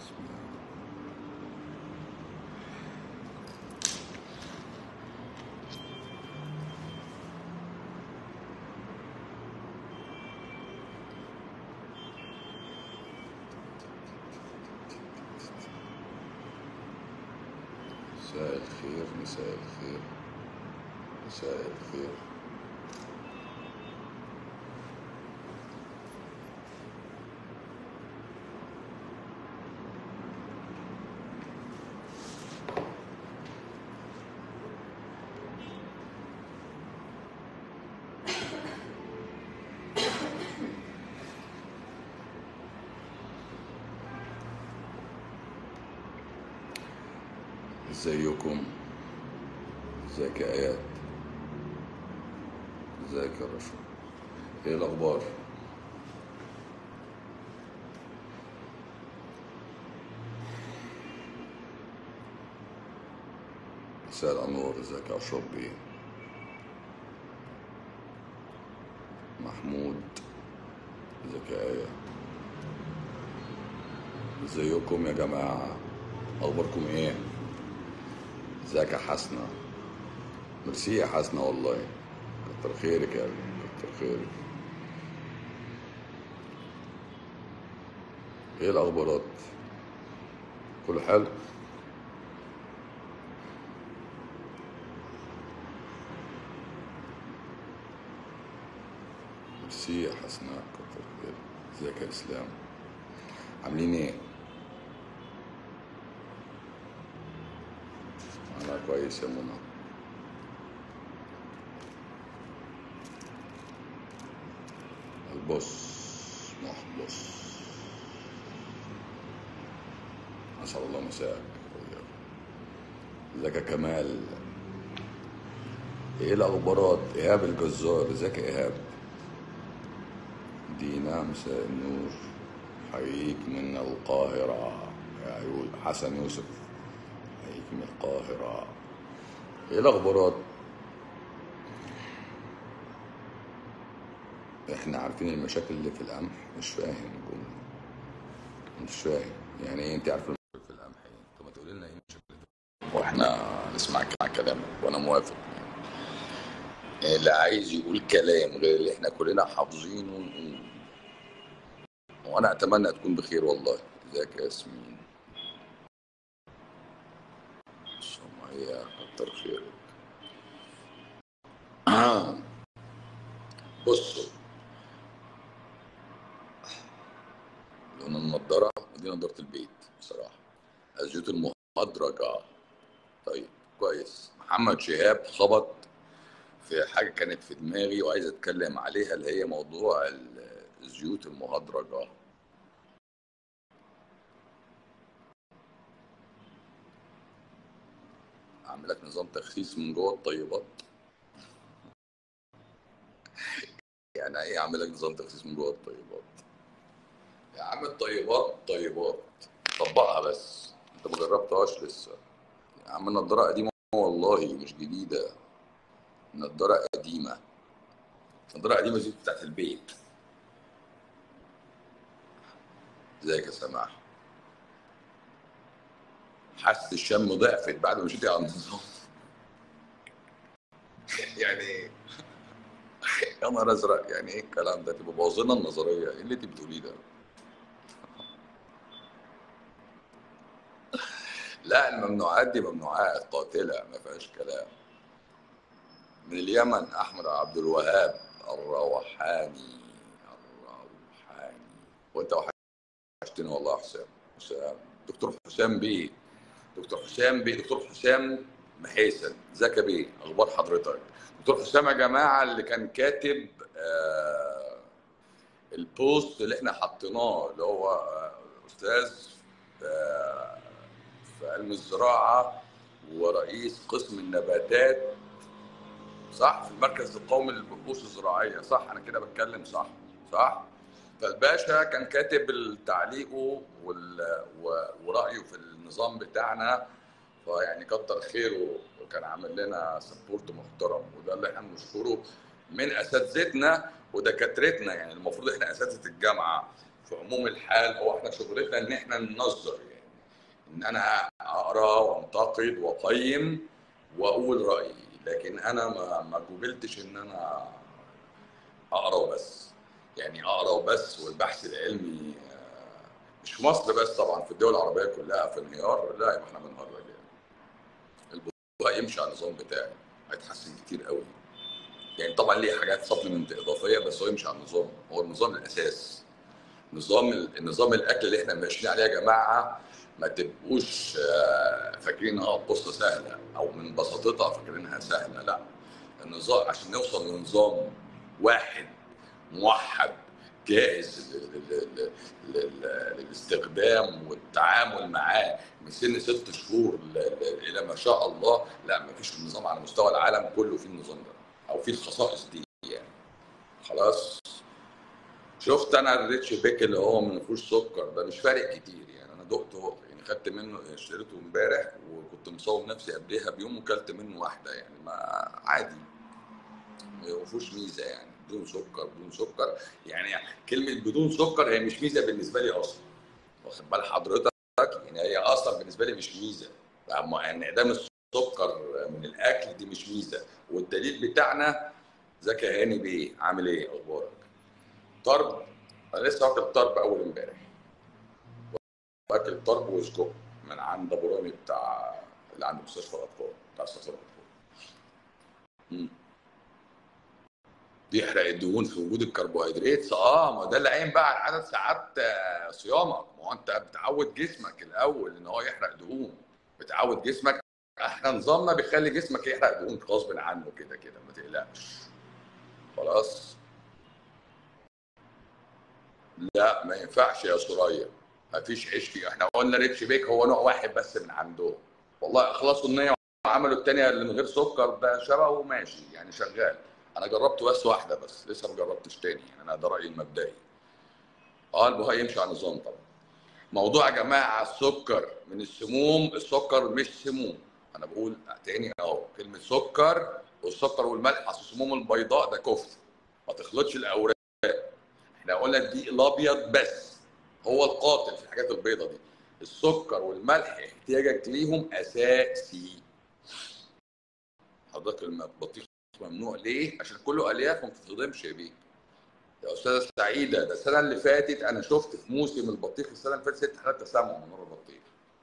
مساء الخير مساء الخير مساء الخير ازيكم ازيك يا اياد ازيك يا رشا ايه الاخبار مساء الانوار ازيك يا اشرف بيه محمود ازيك يا ايه ازيكم يا جماعه اخباركم ايه ازيك يا حسنه ميرسي يا حسنه والله كتر خيرك يا قلبي كتر خيرك ايه الاخبارات كله حلو ميرسي يا حسناء كتر خيرك ازيك يا اسلام عاملين ايه انا كويس يا منى البص محبص اسعد الله مساءك ازيك يا كمال ايه الاخبارات ايهاب الجزار ازيك يا ايهاب دينا مساء النور حييك من القاهرة يا عيون حسن يوسف حييك من القاهرة ايه الاخبارات احنا عارفين المشاكل اللي في القمح مش فاهم الجملة مش فاهم يعني ايه انت عارفه المشاكل في القمح ايه طب ما تقولي لنا ايه المشاكل في واحنا نسمع مع كلامك وانا موافق يعني اللي عايز يقول كلام غير اللي احنا كلنا حافظينه نقول وانا اتمنى تكون بخير والله ازيك يا ياسمين سمية كتر خيرك آه. بصوا لون النضارة دي نضارة البيت بصراحة الزيوت المهدرجة طيب كويس محمد شهاب خبط في حاجة كانت في دماغي وعايز اتكلم عليها اللي هي موضوع ال- الزيوت المهدرجة اعمل لك نظام تخسيس من جوه الطيبات يعني ايه اعمل لك نظام تخسيس من جوه الطيبات يا عم الطيبات طيبات طبقها بس انت ما جربتهاش لسه يا عم النضاره قديمه والله مش جديده نضاره قديمه نضاره قديمه زي بتاعت البيت ازيك يا سماح حاسه الشم ضعفت بعد ما مشيتي على النظام يعني ايه يا نهار ازرق يعني ايه الكلام ده تبقى بوظنا النظريه ايه اللي انت بتقوليه ده لا الممنوعات دي ممنوعات قاتله ما فيهاش كلام من اليمن احمد عبد الوهاب الروحاني الروحاني وانت وحشتني والله يا حسام حسام دكتور حسام بيه دكتور حسام بيه دكتور حسام محيسن ازيك يا بيه اخبار حضرتك دكتور حسام يا جماعه اللي كان كاتب آه البوست اللي احنا حطيناه اللي هو آه، استاذ آه، في علم الزراعه ورئيس قسم النباتات صح في المركز القومي للبحوث الزراعيه صح انا كده بتكلم صح صح فالباشا كان كاتب تعليقه وال... و- ورايه في النظام بتاعنا فيعني كتر خيره وكان عامل لنا سبورت محترم وده اللي احنا بنشكره من اساتذتنا ودكاترتنا يعني المفروض احنا اساتذه الجامعه في عموم الحال هو احنا شغلتنا ان احنا ننظر يعني ان انا اقرا وانتقد واقيم واقول رايي لكن انا ما ما جبلتش ان انا اقرا وبس يعني اقرا وبس والبحث العلمي آه، مش في مصر بس طبعا في الدول العربيه كلها في انهيار لا يبقى احنا بنهرج يعني البطوله يمشي على النظام بتاعي هيتحسن كتير قوي يعني طبعا ليه حاجات سبلمنت اضافيه بس هو يمشي على النظام هو النظام الاساس نظام النظام الاكل اللي احنا ماشيين عليه يا جماعه ما تبقوش آه، فاكرين اه قصه سهله او من بساطتها فاكرينها سهله لا النظام عشان نوصل لنظام واحد موحد جاهز لل- لل- لل- للاستخدام والتعامل معاه من سن ست شهور ل- ل- الى ما شاء الله لا ما فيش نظام على مستوى العالم كله في النظام ده او في الخصائص دي يعني خلاص شفت انا الريتش بيك اللي هو من فيهوش سكر ده مش فارق كتير يعني انا دقته يعني خدت منه اشتريته امبارح وكنت مصوم نفسي قبلها بيوم وكلت منه واحده يعني ما عادي ما فيهوش ميزه يعني بدون سكر بدون سكر يعني كلمه بدون سكر هي مش ميزه بالنسبه لي اصلا واخد بال حضرتك يعني هي اصلا بالنسبه لي مش ميزه يعني انعدام السكر من الاكل دي مش ميزه والدليل بتاعنا زكي هاني بيه عامل ايه اخبارك طرب انا لسه واكل طرب اول امبارح واكل طرب وسجق من عند ابو رامي بتاع اللي عند مستشفى الاطفال بتاع استاذ الاطفال مم. بيحرق الدهون في وجود الكربوهيدرات اه ما ده اللي قايم بقى على عدد ساعات آه، صيامك ما هو انت بتعود جسمك الاول ان هو يحرق دهون بتعود جسمك احنا نظامنا بيخلي جسمك يحرق دهون غصب عنه كده كده ما تقلقش خلاص لا ما ينفعش يا سوريا ما فيش عيش فيه احنا قلنا ريتش بيك هو نوع واحد بس من عندهم والله اخلصوا النيه وعملوا الثانيه اللي من غير سكر ده شبهه ماشي يعني شغال انا جربت بس واحده بس لسه ما جربتش تاني يعني انا ده رايي المبدئي اه البهاء يمشي على نظام طبعا موضوع يا جماعه السكر من السموم السكر مش سموم انا بقول تاني اهو كلمه سكر والسكر والملح اصل السموم البيضاء ده كفته ما تخلطش الاوراق احنا قلنا الدقيق الابيض بس هو القاتل في الحاجات البيضاء دي السكر والملح احتياجك ليهم اساسي حضرتك البطيخ ممنوع ليه؟ عشان كله الياف وما بتتهضمش يا بيه يا استاذه سعيده ده السنه اللي فاتت انا شفت في موسم البطيخ السنه اللي فاتت ست حالات تسمم من نور البطيخ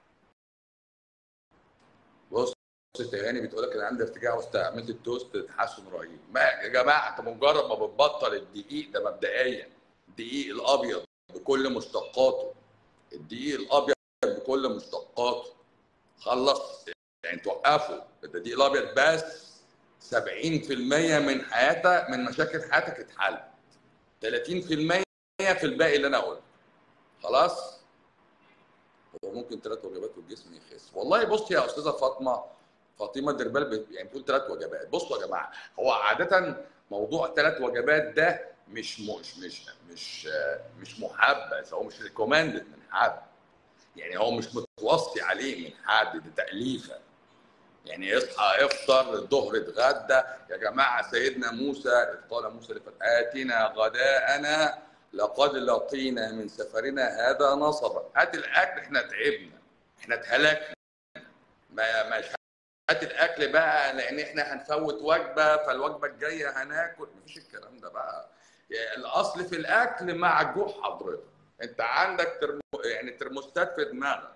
بص تهاني بتقول لك انا عندي ارتجاع واستعملت التوست تحسن رهيب ما يا جماعه انت مجرد ما بتبطل الدقيق ده مبدئيا الدقيق الابيض بكل مشتقاته الدقيق الابيض بكل مشتقاته خلص يعني توقفه الدقيق الابيض بس 70% من حياتك من مشاكل حياتك اتحلت 30% في الباقي اللي انا قلته خلاص هو ممكن ثلاث وجبات والجسم يخس والله بص يا استاذه فاطمه فاطمه دربال بت- يعني بتقول ثلاث وجبات بصوا يا جماعه هو عاده موضوع ثلاث وجبات ده مش مش مش مش مش محبذ هو مش ريكومندد من حد يعني هو مش متوصي عليه من حد ده تاليفه يعني يصحى يفطر الظهر اتغدى يا جماعه سيدنا موسى إذ قال موسى لفتاتنا غداءنا لقد لقينا من سفرنا هذا نصبا هات الاكل احنا تعبنا احنا اتهلكنا ما مش هات الاكل بقى لان احنا هنفوت وجبه فالوجبه الجايه هناكل مفيش الكلام ده بقى يعني الاصل في الاكل مع الجوع حضرتك انت عندك ترمو يعني ترموستات في دماغك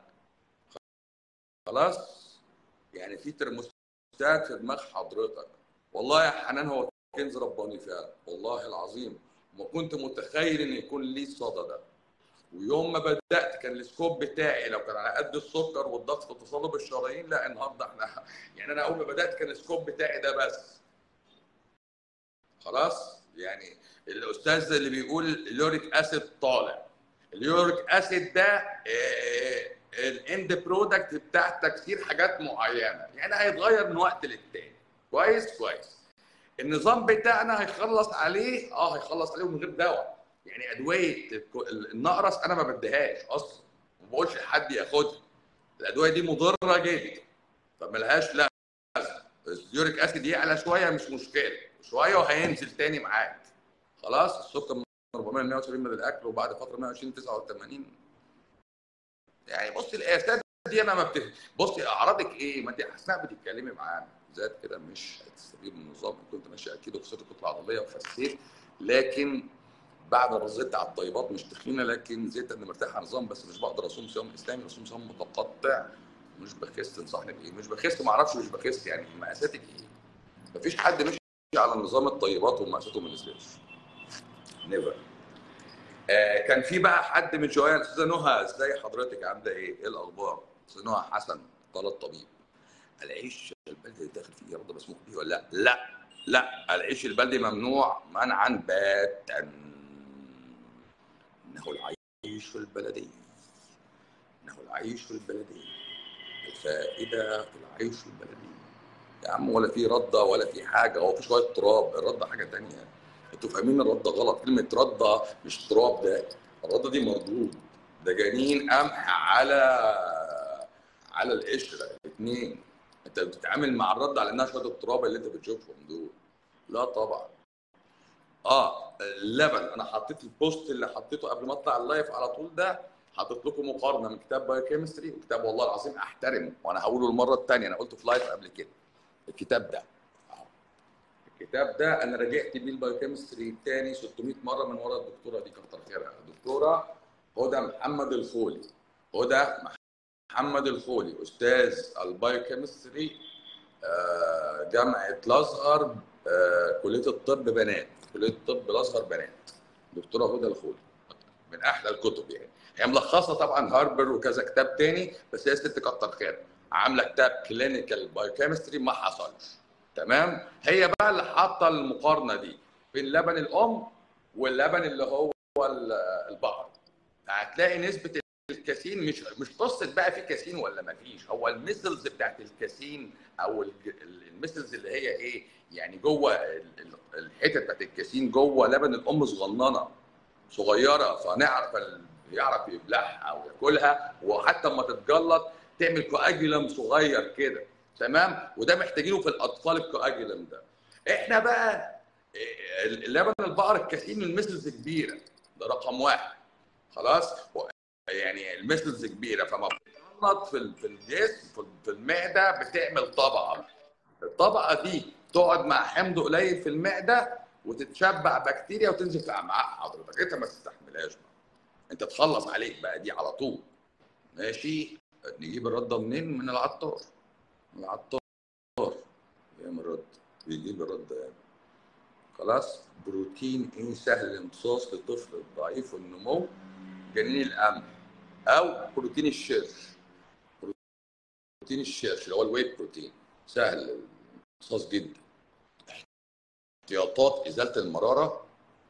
خلاص يعني في ترموستات في دماغ حضرتك والله يا حنان هو كنز رباني فعلا والله العظيم ما كنت متخيل ان يكون لي الصدى ده ويوم ما بدات كان السكوب بتاعي لو كان على قد السكر والضغط وتصلب الشرايين لا النهارده احنا يعني انا اول ما بدات كان السكوب بتاعي ده بس خلاص يعني الاستاذ اللي بيقول اليوريك اسيد طالع اليوريك اسيد ده الاند برودكت بتاع تكسير حاجات معينه يعني هيتغير من وقت للتاني كويس كويس النظام بتاعنا هيخلص عليه اه هيخلص عليه من غير دواء يعني ادويه الك- النقرس انا ما بديهاش اصلا ما بقولش لحد ياخدها الادويه دي مضره جدا فملهاش لازمه اليوريك اسيد يعلى شويه مش مشكله شويه وهينزل تاني معاك خلاص السكر من 400 ل 170 من الاكل وبعد فتره 120 89 يعني بص القياسات دي انا ما بت... بصي اعراضك ايه؟ ما انت اثناء بتتكلمي معانا ذات كده مش هتستفيد من النظام كنت ماشي اكيد وخسرت كتله عضليه وخسيت لكن بعد ما زدت على الطيبات مش تخينه لكن زدت اني مرتاح على النظام بس مش بقدر اصوم صيام اسلامي بصوم صيام متقطع مش بخس تنصحني بايه؟ مش بخس ما اعرفش مش بخس يعني مقاساتك ايه؟ مفيش حد مشي على نظام الطيبات ومقاساته ما نزلتش نيفر آه كان في بقى حد من شويه الاستاذه نهى ازاي حضرتك عامله ايه؟ ايه الاخبار؟ استاذه نهى حسن طلب طبيب العيش البلدي اللي داخل فيه رضا مسموح به ولا لا؟ لا لا العيش البلدي ممنوع منعا باتا انه العيش البلدي انه العيش البلدي الفائده في العيش البلدي يا عم ولا في رده ولا في حاجه هو في شويه تراب الرده حاجه تانية انتوا فاهمين الرده غلط كلمه رده مش تراب ده الرده دي مردود ده جنين قمح على على القشره الاثنين انت بتتعامل مع الرد على انها شويه التراب اللي انت بتشوفهم دول لا طبعا اه اللبن انا حطيت البوست اللي حطيته قبل ما اطلع اللايف على طول ده حاطط لكم مقارنه من كتاب بايو كيمستري وكتاب والله العظيم احترمه وانا هقوله المره الثانيه انا قلته في لايف قبل كده الكتاب ده الكتاب ده انا رجعت بيه البايو كيمستري تاني 600 مره من ورا الدكتوره دي كتر خيرها الدكتوره هدى محمد الخولي هدى محمد الخولي استاذ البايو كيمستري جامعه الازهر كليه الطب بنات كليه الطب الازهر بنات دكتوره هدى الخولي من احلى الكتب يعني هي ملخصه طبعا هاربر وكذا كتاب تاني بس هي ست كتر خير عامله كتاب كلينيكال بايوكيمستري ما حصلش تمام هي بقى اللي حاطه المقارنه دي بين لبن الام واللبن اللي هو البقر هتلاقي نسبه الكاسين مش مش قصه بقى في كاسين ولا ما فيش هو الميسلز بتاعت الكاسين او الميسلز اللي هي ايه يعني جوه الحتت بتاعت الكاسين جوه لبن الام صغننه صغيره فنعرف يعرف يبلعها او ياكلها وحتى اما تتجلط تعمل كواجولم صغير كده تمام وده محتاجينه في الاطفال الكواجولم ده احنا بقى اللبن البقر الكثير من المسلز كبيره ده رقم واحد خلاص يعني المسلز كبيره فما بتتغلط في في الجسم في المعده بتعمل طبقه الطبقه دي تقعد مع حمض قليل في المعده وتتشبع بكتيريا وتنزل في امعاء حضرتك انت ما تستحملهاش بقى انت تخلص عليك بقى دي على طول ماشي نجيب الرده منين من العطار من العطار يعمل الرد بيجيب الرده يعني خلاص بروتين ايه سهل الامتصاص للطفل الضعيف النمو جنين القمح او بروتين الشرش بروتين الشرش اللي هو الويت بروتين سهل الامتصاص جدا احتياطات ازاله المراره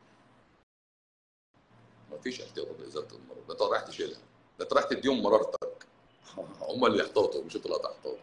مفيش احتياطات ازاله المراره ده انت رايح تشيلها ده انت رايح تديهم مرارتك هم اللي يحتاطوا مش انت اللي هتحتاط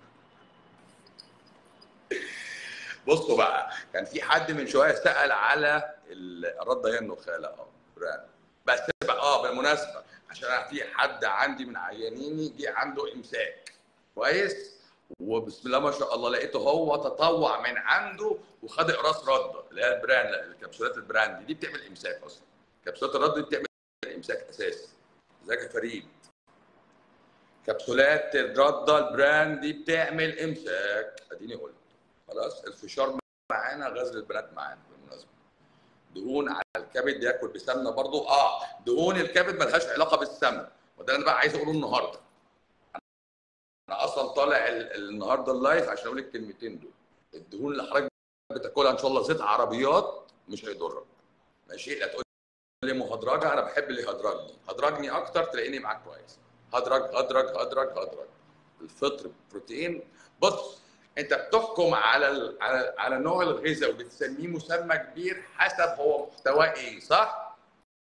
بصوا بقى كان في حد من شويه سال على الرده هي النخاله اه براند بس بقى اه بالمناسبه عشان في حد عندي من عيانيني جه عنده امساك كويس وبسم الله ما شاء الله لقيته هو تطوع من عنده وخد اقراص رده اللي هي البراند الكبسولات البراند دي بتعمل امساك اصلا كبسولات الرده دي بتعمل امساك اساسي ازيك يا فريد كبسولات الرده البراند دي بتعمل امساك اديني قلت خلاص الفشار معانا غزل البنات معانا بالمناسبه دهون على الكبد ياكل بسمنه برضو اه دهون الكبد ملهاش علاقه بالسمنه وده انا بقى عايز اقوله النهارده انا اصلا طالع النهارده اللايف عشان اقول الكلمتين دول الدهون اللي حضرتك بتاكلها ان شاء الله زيت عربيات مش هيضرك ماشي لا تقول لي مهدرجه انا بحب اللي يهدرجني هدرجني اكتر تلاقيني معاك كويس هدرج هدرج هدرج هدرج الفطر بروتين بص انت بتحكم على ال على على نوع الغذاء وبتسميه مسمى كبير حسب هو محتواه ايه صح؟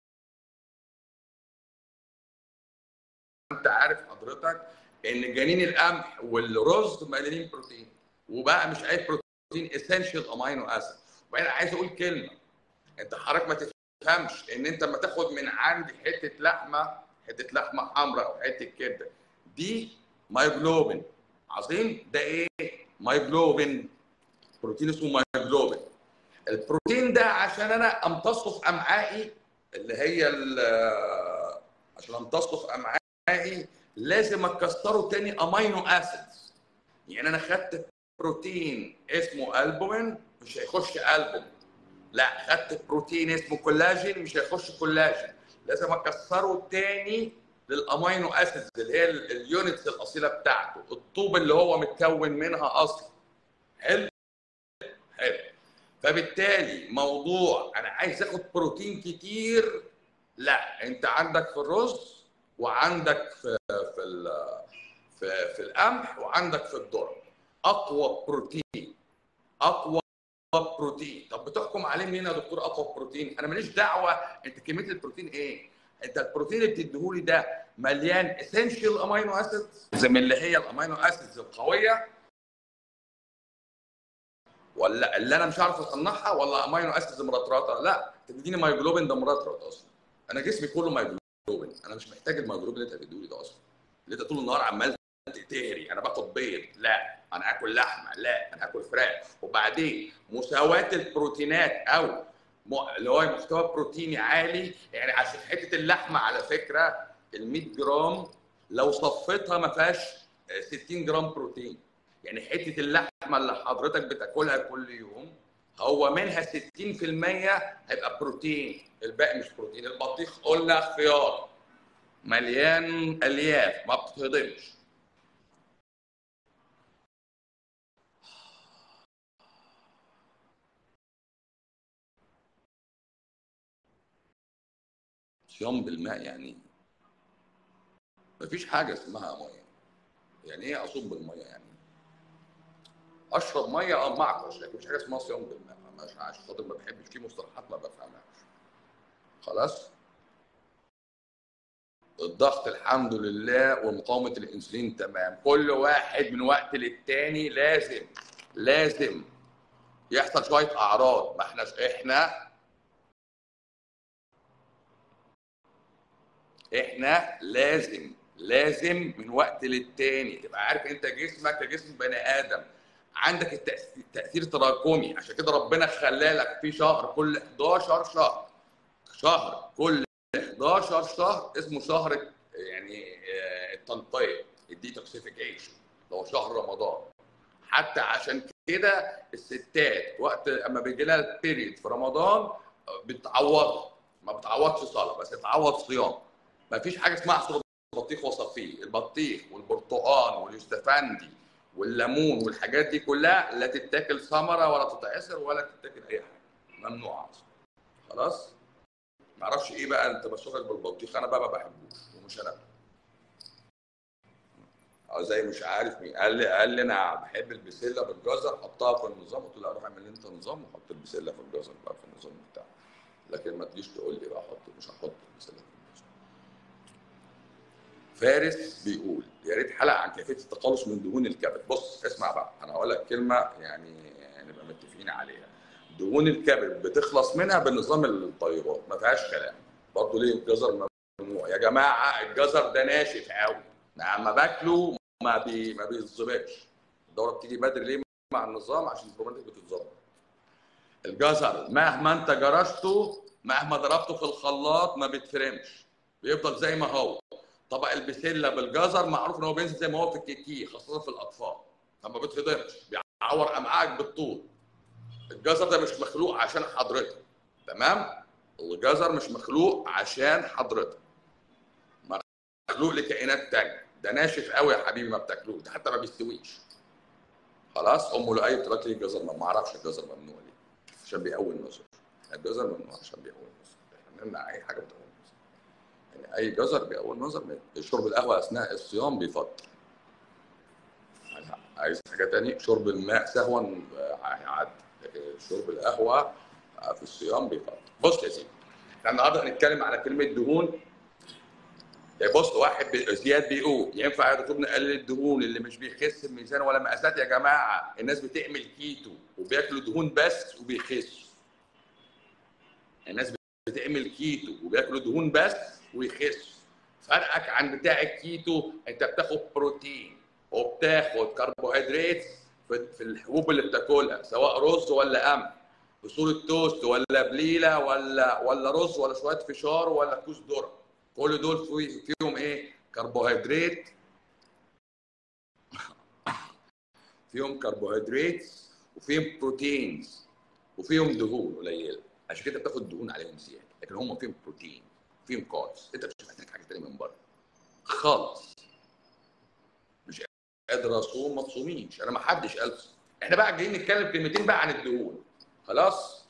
انت عارف حضرتك ان جنين القمح والرز مليانين بروتين وبقى مش اي بروتين اسينشال امينو اسيد وبعدين عايز اقول كلمه انت حضرتك ما تفهمش ان انت لما تاخد من عندي حته لحمه حته لحمه حمراء او حته كبده دي مايوجلوبين عظيم ده ايه؟ مايوجلوبين بروتين اسمه مايوجلوبين البروتين ده عشان انا امتصه في امعائي اللي هي عشان امتصه في امعائي النهائي لازم اكسره تاني امينو اسيدز يعني انا خدت بروتين اسمه البومين مش هيخش البومين لا خدت بروتين اسمه كولاجين مش هيخش كولاجين لازم اكسره تاني للامينو اسيدز اللي هي اليونتس الاصيله بتاعته الطوب اللي هو متكون منها اصلا حلو حلو فبالتالي موضوع انا عايز اخد بروتين كتير لا انت عندك في الرز وعندك في في في, في القمح وعندك في الذره اقوى بروتين اقوى بروتين طب بتحكم عليه منين يا دكتور اقوى بروتين انا ماليش دعوه انت كميه البروتين ايه انت البروتين اللي بتديهولي ده مليان اسينشال امينو اسيدز زي من اللي هي الامينو اسيدز القويه ولا اللي انا مش عارف اصنعها ولا امينو اسيدز مرطرطه لا تديني مايجلوبين ده مرطرط اصلا انا جسمي كله مايجلوبين انا مش محتاج المايجلوبين اللي انت بتديهولي ده اصلا اللي انت طول النهار عمال تهري انا باخد بيض لا انا اكل لحمه لا انا اكل فراخ وبعدين مساواه البروتينات او اللي هو محتوى بروتيني عالي يعني عشان حته اللحمه على فكره ال 100 جرام لو صفيتها ما فيهاش 60 جرام بروتين يعني حته اللحمه اللي حضرتك بتاكلها كل يوم هو منها 60% هيبقى بروتين الباقي مش بروتين البطيخ قلنا خيار مليان الياف ما بتتهضمش صيام بالماء يعني مفيش حاجه اسمها ميه يعني ايه اصب بالميه يعني اشرب ميه اه معطش لكن مفيش حاجه اسمها صيام بالماء مش عشان خاطر ما بحبش في مصطلحات ما بفهمهاش خلاص الضغط الحمد لله ومقاومه الانسولين تمام كل واحد من وقت للتاني لازم لازم يحصل شويه اعراض ما احناش احنا احنا لازم لازم من وقت للتاني تبقى عارف انت جسمك كجسم بني ادم عندك التاثير تراكمي عشان كده ربنا خلالك في شهر كل 11 شهر شهر كل 11 شهر اسمه شهر يعني التنقيه الديتوكسيفيكيشن اللي هو شهر رمضان حتى عشان كده الستات وقت اما بيجي لها البيريد في رمضان بتعوض ما بتعوضش صلاه بس بتعوض صيام ما فيش حاجه اسمها عصير بطيخ وصفيه البطيخ والبرتقال واليوستفندي والليمون والحاجات دي كلها لا تتاكل ثمره ولا تتعصر ولا تتاكل اي حاجه ممنوعه اصلا خلاص ما اعرفش ايه بقى انت مسوقك بالبطيخ انا بقى ما بحبوش ومش انا اه زي مش عارف مين قال لي قال لي انا بحب البسله بالجزر حطها في النظام قلت له روح اعمل انت نظام وحط البسله في الجزر بقى في النظام بتاعك لكن ما تجيش تقول لي بقى حط مش هحط البسله في الجزر فارس بيقول يا ريت حلقه عن كيفيه التخلص من دهون الكبد بص اسمع بقى انا هقول لك كلمه يعني نبقى متفقين عليها دهون الكبد بتخلص منها بنظام الطيبات ما فيهاش كلام برضه ليه الجزر ممنوع يا جماعه الجزر ده ناشف قوي لما باكله ما بي ما بيتظبطش الدوره بتيجي بدري ليه مع النظام عشان البروبيوتيك بتتظبط الجزر مهما انت جرشته مهما ضربته في الخلاط ما بيتفرمش بيفضل زي ما هو طبق البسله بالجزر معروف ان هو بينزل زي ما هو في الكيكي خاصه في الاطفال فما بيتهضمش بيعور امعائك بالطول الجزر ده مش مخلوق عشان حضرتك تمام الجزر مش مخلوق عشان حضرتك مخلوق لكائنات تانية ده ناشف قوي يا حبيبي ما بتاكلوش ده حتى ما بيستويش خلاص ام لؤي بتقول لي الجزر ما اعرفش الجزر ممنوع ليه عشان بيقوي النظر الجزر ممنوع عشان بيقوي النظر احنا نمنع اي حاجه بتقوي النظر يعني اي جزر بيقوي النظر شرب القهوه اثناء الصيام بيفطر عايز حاجه تاني شرب الماء سهوا هيعدي لكن شرب القهوه في الصيام بيفطر بص يا سيدي احنا النهارده هنتكلم على كلمه دهون يعني بص واحد زياد بيقول ينفع يا دكتور نقلل الدهون اللي مش بيخس بميزان ولا مقاسات يا جماعه الناس بتعمل كيتو وبياكلوا دهون بس وبيخسوا الناس بتعمل كيتو وبياكلوا دهون بس ويخسوا فرقك عن بتاع الكيتو انت بتاخد بروتين وبتاخد كربوهيدرات في الحبوب اللي بتاكلها سواء رز ولا قمح بصوره توست ولا بليله ولا ولا رز ولا شويه فشار ولا كوس ذره كل دول فيهم ايه كربوهيدرات فيهم كربوهيدرات وفيهم بروتينز وفيهم دهون قليله عشان كده بتاخد دهون عليهم زياده لكن هم فيهم بروتين فيهم كاربس انت مش محتاج حاجه تانيه من بره خالص مش قادر اصوم ما تصوميش انا ما حدش قال احنا بقى جايين نتكلم كلمتين بقى عن الدهون خلاص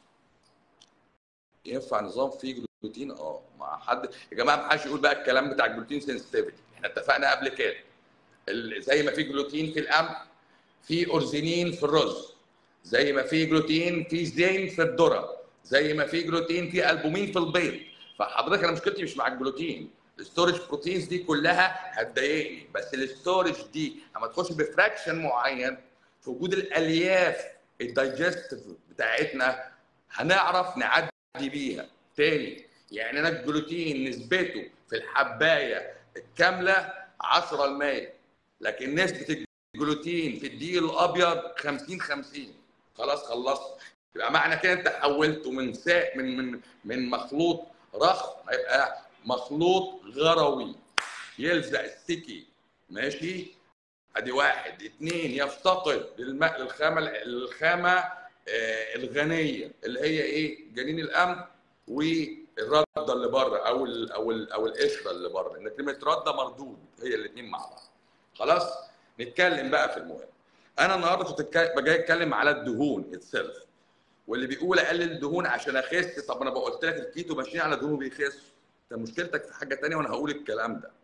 ينفع نظام فيه جلوتين اه مع حد يا جماعه ما حدش يقول بقى الكلام بتاع الجلوتين سنسيتيفيتي احنا اتفقنا قبل كده ال- زي ما في جلوتين في القمح في اورزينين في الرز زي ما في جلوتين في زين في الذره زي ما في جلوتين في البومين في البيض فحضرتك انا مشكلتي مش مع الجلوتين الستورج بروتينز دي كلها هتضايقني بس الستورج دي اما تخش بفراكشن معين في وجود الالياف الدايجستيف بتاعتنا هنعرف نعدي بيها تاني يعني انا الجلوتين نسبته في الحبايه الكامله 10% لكن نسبه الجلوتين في الدقيق الابيض 50 50 خلاص خلصت يبقى معنى كده انت حولته من سا من من من مخلوط رخ هيبقى مخلوط غروي يلزق السكي ماشي ادي واحد اثنين يفتقد للماء للخامه الخامه آه، الغنيه اللي هي ايه جنين القمح والرده اللي بره او ال او ال او القشره اللي بره ان كلمه رده مردود هي الاثنين مع بعض خلاص نتكلم بقى في المهم انا النهارده كنت اتك- جاي اتكلم على الدهون اتسلف واللي بيقول اقلل الدهون عشان اخس طب انا قلت لك الكيتو ماشيين على دهون وبيخسوا انت مشكلتك في حاجه تانية وانا هقول الكلام ده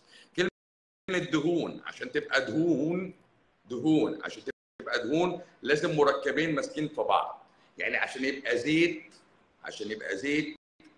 كلمه دهون عشان تبقى دهون دهون عشان تبقى دهون لازم مركبين ماسكين في بعض يعني عشان يبقى زيت عشان يبقى زيت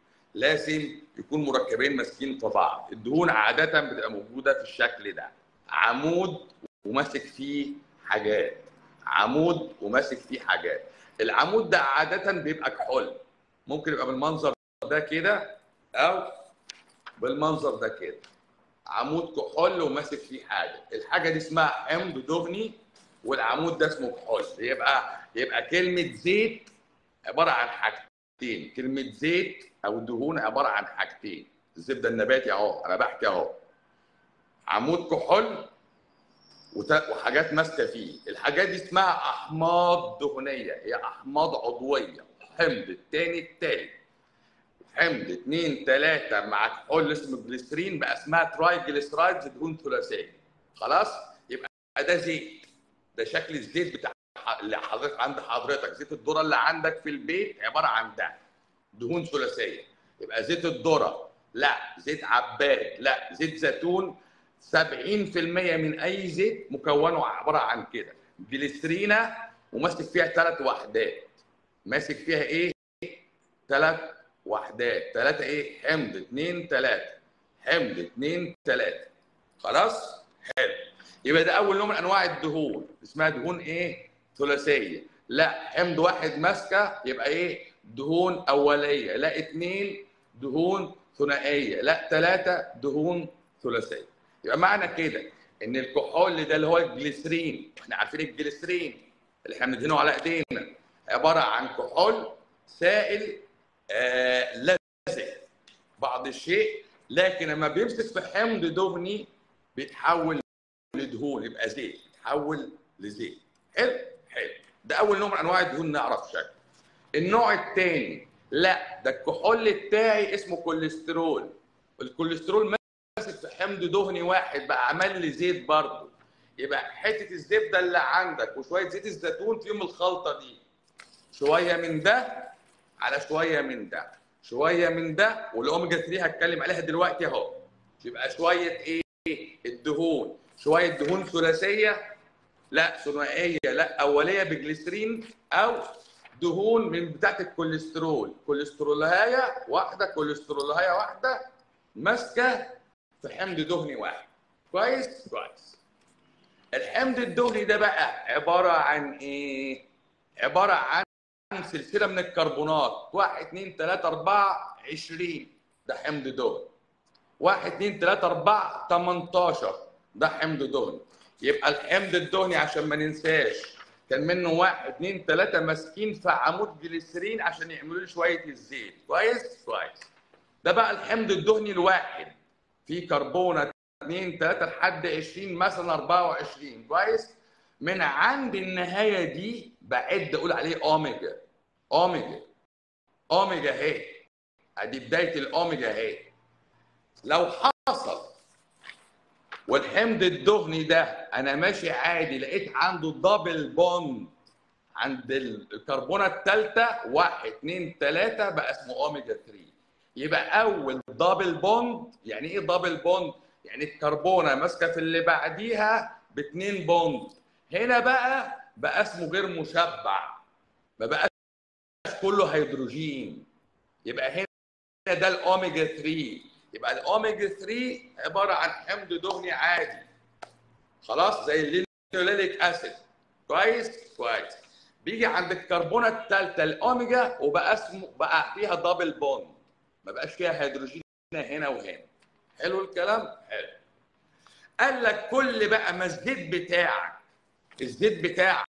لازم يكون مركبين ماسكين في بعض الدهون عاده بتبقى موجوده في الشكل ده عمود وماسك فيه حاجات عمود وماسك فيه حاجات العمود ده عاده بيبقى كحول ممكن يبقى بالمنظر ده كده او بالمنظر ده كده عمود كحول وماسك فيه حاجه الحاجه دي اسمها حمض دهني والعمود ده اسمه كحول يبقى يبقى كلمه زيت عباره عن حاجتين كلمه زيت او دهون عباره عن حاجتين الزبده النباتي اهو انا بحكي اهو عمود كحول وت- وحاجات ماسكه فيه الحاجات دي اسمها احماض دهنيه هي احماض عضويه حمض الثاني الثالث حمض اثنين ثلاثة مع كحول اسمه جليسرين بقى اسمها تراي جليسرايدز دهون ثلاثية خلاص يبقى ده زيت ده شكل الزيت بتاع اللي حضرتك عند حضرتك زيت الذرة اللي عندك في البيت عبارة عن ده دهون ثلاثية يبقى زيت الذرة لا زيت عباد لا زيت زيتون 70% من اي زيت مكونه عباره عن كده جليسرينا وماسك فيها ثلاث وحدات ماسك فيها ايه ثلاث وحدات ثلاثه ايه حمض اثنين ثلاثه حمض اثنين ثلاثه خلاص حلو يبقى ده اول نوع من انواع الدهون اسمها دهون ايه ثلاثيه لا حمض واحد ماسكه يبقى ايه دهون اوليه لا اثنين دهون ثنائيه لا ثلاثه دهون ثلاثيه يبقى معنى كده ان الكحول ده اللي هو الجليسرين احنا عارفين الجليسرين اللي احنا بندهنه على ايدينا عباره عن كحول سائل آه لزج بعض الشيء لكن لما بيمسك في حمض دهني بيتحول لدهون يبقى زيت يتحول لزيت حلو حلو ده اول نوع من انواع الدهون نعرف شكله النوع الثاني لا ده الكحول بتاعي اسمه كوليسترول الكوليسترول ماسك في حمض دهني واحد بقى عمل لي زيت برضه يبقى حته الزبده اللي عندك وشويه زيت الزيتون فيهم الخلطه دي شويه من ده على شويه من ده شويه من ده والاوميجا 3 هتكلم عليها دلوقتي اهو يبقى شويه ايه الدهون شويه دهون ثلاثيه لا ثنائيه لا اوليه بجليسرين او دهون من بتاعه الكوليسترول كوليسترولهايه واحده كوليسترولهايه واحده ماسكه في حمض دهني واحد كويس كويس الحمض الدهني ده بقى عباره عن ايه عباره عن سلسله من الكربونات 1 2 3 4 20 ده حمض دهن 1 2 3 4 18 ده حمض دهن يبقى الحمض الدهني عشان ما ننساش كان منه 1 2 3 ماسكين في عمود جليسرين عشان يعملوا لي شويه الزيت كويس كويس ده بقى الحمض الدهني الواحد فيه كربونه 2 3 لحد 20 مثلا 24 كويس من عند النهايه دي بعد اقول عليه اوميجا اوميجا اوميجا اهي ادي بدايه الاوميجا اهي لو حصل والحمض الدهني ده انا ماشي عادي لقيت عنده دبل بوند عند الكربونه الثالثه 1 2 3 بقى اسمه اوميجا 3 يبقى اول دبل بوند يعني ايه دبل بوند؟ يعني الكربونه ماسكه في اللي بعديها باثنين بوند هنا بقى بقى اسمه غير مشبع ما بقاش كله هيدروجين يبقى هنا ده الاوميجا 3 يبقى الاوميجا 3 عباره عن حمض دهني عادي خلاص زي اللينوليك اسيد كويس كويس بيجي عند الكربونه الثالثه الاوميجا وبقى اسمه بقى فيها دبل بوند ما بقاش فيها هيدروجين هنا وهنا حلو الكلام حلو قال لك كل بقى ما الزيت بتاعك الزيت بتاعك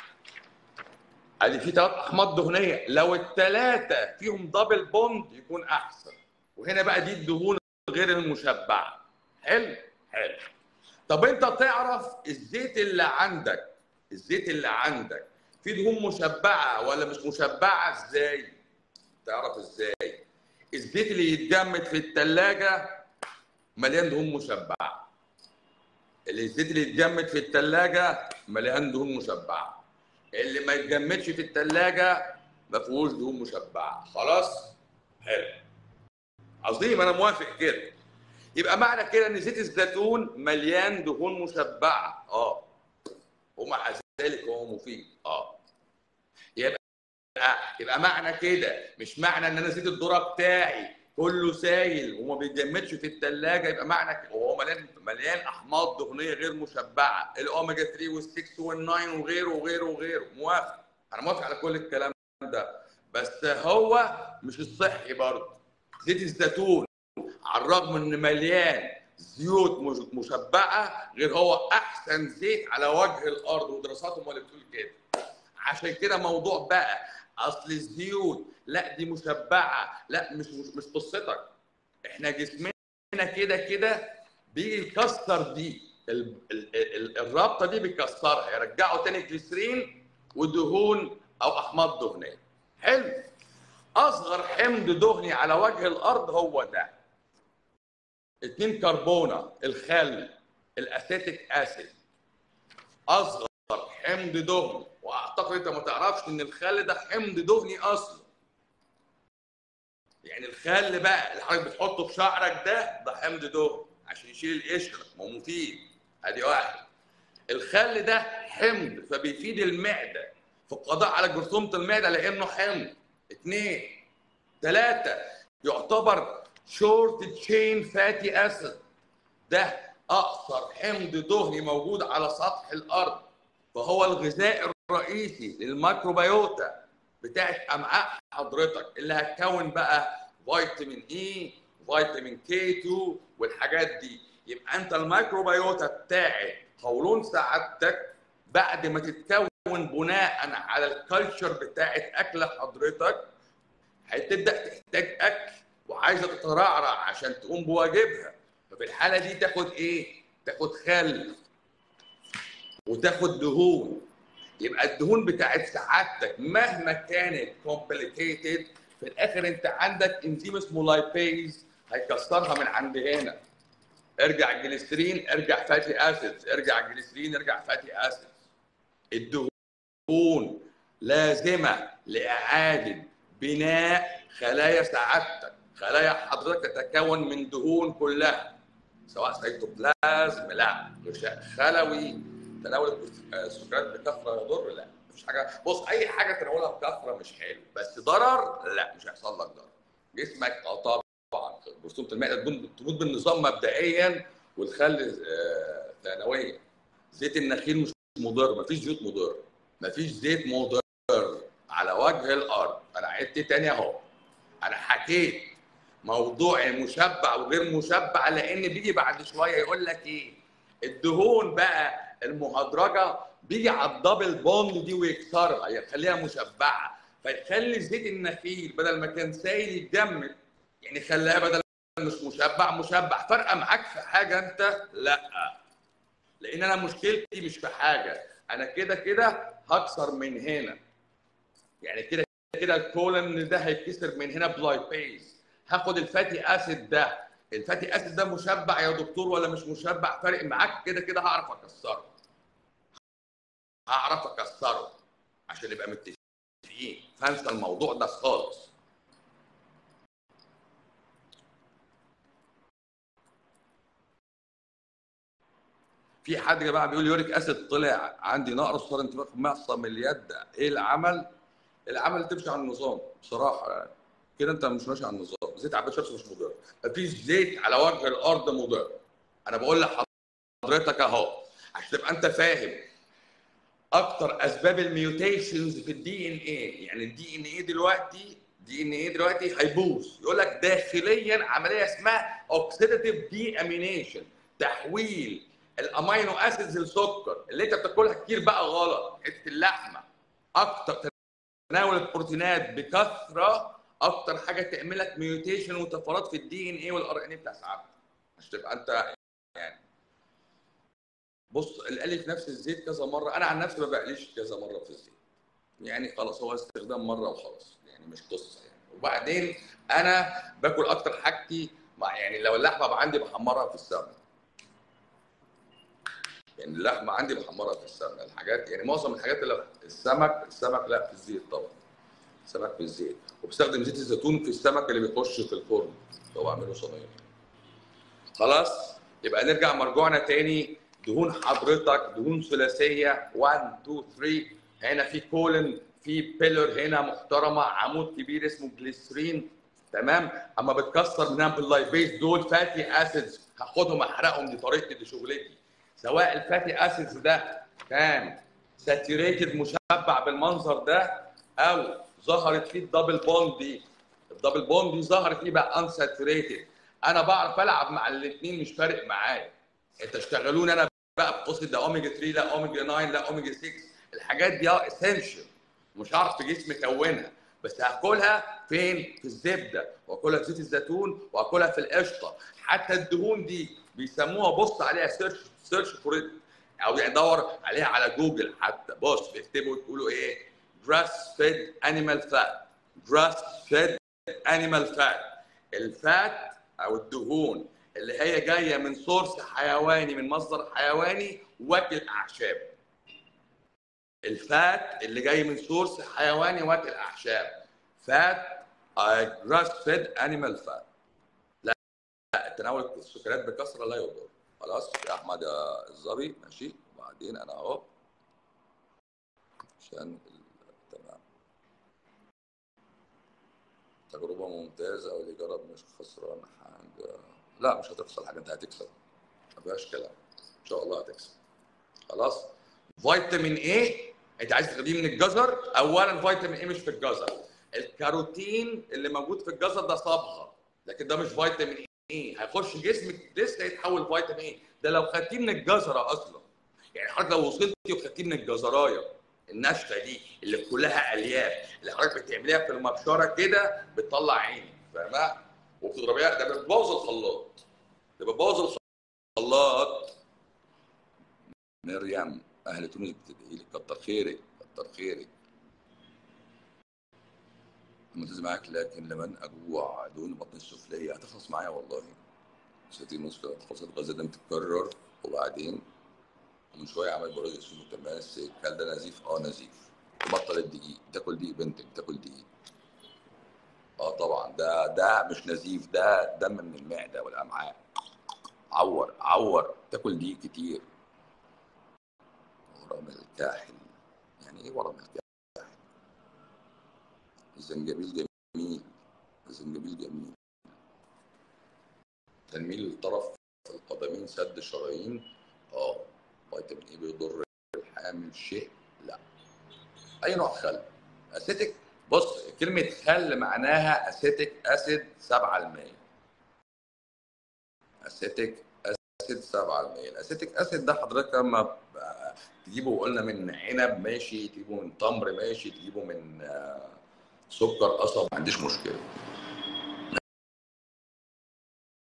ادي في ثلاث احماض دهنيه لو الثلاثه فيهم دبل بوند يكون احسن وهنا بقى دي الدهون غير المشبعه حلو حلو طب انت تعرف الزيت اللي عندك الزيت اللي عندك فيه دهون مشبعه ولا مش مشبعه ازاي تعرف ازاي الزيت اللي يتجمد في الثلاجه مليان دهون مشبعه الزيت اللي يتجمد في الثلاجه مليان دهون مشبعه اللي ما يتجمدش في الثلاجه ما فيهوش دهون مشبعه خلاص حلو عظيم انا موافق كده يبقى معنى كده ان زيت الزيتون مليان دهون مشبعه اه ومع ذلك هو مفيد اه يبقى يبقى معنى كده مش معنى ان انا زيت الذره بتاعي كله سايل وما بيتجمدش في الثلاجه يبقى معنى كده وهو مليان مليان احماض دهنيه غير مشبعه الاوميجا 3 وال6 وال9 وغيره وغيره وغيره موافق انا موافق على كل الكلام ده بس هو مش الصحي برضه زيت الزيتون على الرغم ان مليان زيوت مشبعه غير هو احسن زيت على وجه الارض ودراساتهم اللي بتقول كده عشان كده موضوع بقى اصل الزيوت لا دي مشبعه لا مش مش, مش قصتك احنا جسمنا كده كده بيجي يكسر دي ال ال ال الرابطه دي بيكسرها يرجعوا تاني جليسرين ودهون او احماض دهنيه حلو اصغر حمض دهني على وجه الارض هو ده اتنين كربونه الخل الاسيتيك اسيد اصغر حمض دهني واعتقد انت ما تعرفش ان الخل ده حمض دهني اصلا يعني الخل بقى اللي حضرتك بتحطه في شعرك ده ده حمض دهني عشان يشيل القشره ما هو مفيد ادي واحد الخل ده حمض فبيفيد المعده في القضاء على جرثومه المعده لانه حمض اثنين ثلاثه يعتبر شورت تشين فاتي اسيد ده اقصر حمض دهني موجود على سطح الارض فهو الغذاء الرئيسي للميكروبيوتا بتاعت امعاء حضرتك اللي هتكون بقى فيتامين اي فيتامين كي 2 والحاجات دي يبقى انت الميكروبيوتا بتاعت قولون سعادتك بعد ما تتكون بناء على الكالتشر بتاعت اكل حضرتك هتبدا تحتاج اكل وعايزه تترعرع عشان تقوم بواجبها ففي الحاله دي تاخد ايه؟ تاخد خل وتاخد دهون يبقى الدهون بتاعت سعادتك مهما كانت كومبليكيتد في الاخر انت عندك انزيم اسمه لايبيز هيكسرها من عند هنا ارجع جليسرين ارجع فاتي اسيدز ارجع جليسرين ارجع فاتي اسيدز الدهون لازمه لاعاده بناء خلايا سعادتك خلايا حضرتك تتكون من دهون كلها سواء سيتوبلازم لا غشاء خلوي تناول السكريات بكثره يضر لا مفيش حاجه بص اي حاجه تناولها بكثره مش حلو بس ضرر لا مش هيحصل لك ضرر جسمك اه طبعا جرثومه المعده تموت بالنظام مبدئيا والخل ثانويا زيت النخيل مش مضر مفيش زيوت مضر مفيش زيت مضر على وجه الارض انا عدت تاني اهو انا حكيت موضوع مشبع وغير مشبع لان بيجي بعد شويه يقول لك ايه الدهون بقى المهدرجه بيجي على الدبل بوند دي ويكسرها يخليها مشبعه فيخلي زيت النخيل بدل ما كان سايل يتجمد يعني خلاها بدل مش مشبع مشبع فرقه معاك في حاجه انت لا لان انا مشكلتي مش في حاجه انا كده كده هكسر من هنا يعني كده كده الكولن ده هيتكسر من هنا بلايبيز هاخد الفاتي اسيد ده الفاتي اسيد ده مشبع يا دكتور ولا مش مشبع فارق معاك كده كده هعرف اكسره هعرف اكسره عشان نبقى متفقين فانسى الموضوع ده خالص في حد يا جماعه بيقول يوريك اسيد طلع عندي نقص صار انتفاخ معصم اليد ايه العمل؟ العمل تمشي على النظام بصراحه يعني كده انت مش ماشي على النظام زيت عباد شمس مش مضر مفيش زيت على وجه الارض مضر انا بقول لحضرتك اهو عشان تبقى انت فاهم اكتر اسباب الميوتيشنز في الدي ان ايه يعني الدي ان ايه دلوقتي دي ان ايه دلوقتي هيبوظ يقول لك داخليا عمليه اسمها اوكسيداتيف دي امينيشن تحويل الامينو اسيدز لسكر اللي انت بتاكلها كتير بقى غلط حته اللحمه اكتر تناول البروتينات بكثره اكتر حاجه تعمل لك ميوتيشن وطفرات في الدي ان ايه والار ان ايه بتاع ساعتك عشان تبقى انت يعني بص القلي في نفس الزيت كذا مره انا عن نفسي ما بقليش كذا مره في الزيت يعني خلاص هو استخدام مره وخلاص يعني مش قصه يعني وبعدين انا باكل اكتر حاجتي مع يعني لو اللحمه عندي بحمرها في السمنه يعني اللحمه عندي بحمرها في السمنه الحاجات يعني معظم الحاجات اللي السمك السمك لا في الزيت طبعا سمك في الزيت وبستخدم زيت الزيتون في السمك اللي بيخش في الفرن لو بعمله صينيه خلاص يبقى نرجع مرجوعنا تاني دهون حضرتك دهون ثلاثيه 1 2 3 هنا في كولن في بيلر هنا محترمه عمود كبير اسمه جليسرين تمام اما بتكسر منها باللايبيز دول فاتي اسيدز هاخدهم احرقهم دي طريقتي دي شغلتي سواء الفاتي اسيدز ده كان ساتوريتد مشبع بالمنظر ده او ظهرت فيه الدبل بوند دي الدبل بوند دي ظهرت فيه بقى انساتوريتد انا بعرف العب مع الاثنين مش فارق معايا انت اشتغلوني انا بقى بقصه ده اوميجا 3 لا اوميجا 9 لا اوميجا 6 الحاجات دي اه اسينشال مش هعرف في جسمي اكونها بس هاكلها فين؟ في الزبده واكلها في زيت الزيتون واكلها في القشطه حتى الدهون دي بيسموها بص عليها سيرش سيرش فور او يعني دور عليها على جوجل حتى بص بيكتبوا يقولوا ايه؟ grass fed animal fat grass fed animal fat الفات او الدهون اللي هي جايه من سورس حيواني من مصدر حيواني واكل اعشاب الفات اللي جاي من سورس حيواني واكل اعشاب فات جراس فيد انيمال فات لا لا تناول السكريات بكثره لا يضر خلاص يا احمد يا الظبي ماشي وبعدين انا اهو عشان تمام تجربه ممتازه واللي جرب مش خسران حاجه لا مش هتخسر حاجه انت هتكسب ما فيهاش كلام ان شاء الله هتكسب خلاص فيتامين ايه انت عايز تاخديه من الجزر اولا فيتامين ايه مش في الجزر الكاروتين اللي موجود في الجزر ده صبغه لكن ده مش فيتامين ايه هيخش جسمك لسه يتحول فيتامين ايه ده لو خدتيه من الجزره اصلا يعني حضرتك لو وصلتي وخدتيه من الجزرايه الناشفه دي اللي كلها الياف اللي حضرتك بتعمليها في المبشره كده بتطلع عينك فاهمه وبتضربيها ده بتبوظ الخلاط ده بتبوظ الخلاط مريم اهل تونس بتدعي لك كتر خيرك كتر خيرك ملتزم معاك لكن لمن اجوع دون بطن السفليه هتخلص معايا والله ستي مشكله خلصت غازات دم تتكرر وبعدين ومن شويه عمل براد اسمه متماسك هل ده نزيف؟ اه نزيف تبطل الدقيق تاكل دقيق بنتك تاكل دقيق اه طبعا ده ده مش نزيف ده دم من المعده والامعاء عور عور تاكل دقيق كتير ورم الكاحل يعني ايه ورم الكاحل الزنجبيل جميل الزنجبيل جميل تنميل الطرف في القدمين سد شرايين اه فيتامين ايه بيضر الحامل شيء لا اي نوع خل اسيتك بص كلمه خل معناها اسيتك اسيد 7% اسيتك اسيد 7% الاسيتيك اسيد ده حضرتك لما تجيبه قلنا من عنب ماشي تجيبه من تمر ماشي تجيبه من سكر قصب ما عنديش مشكله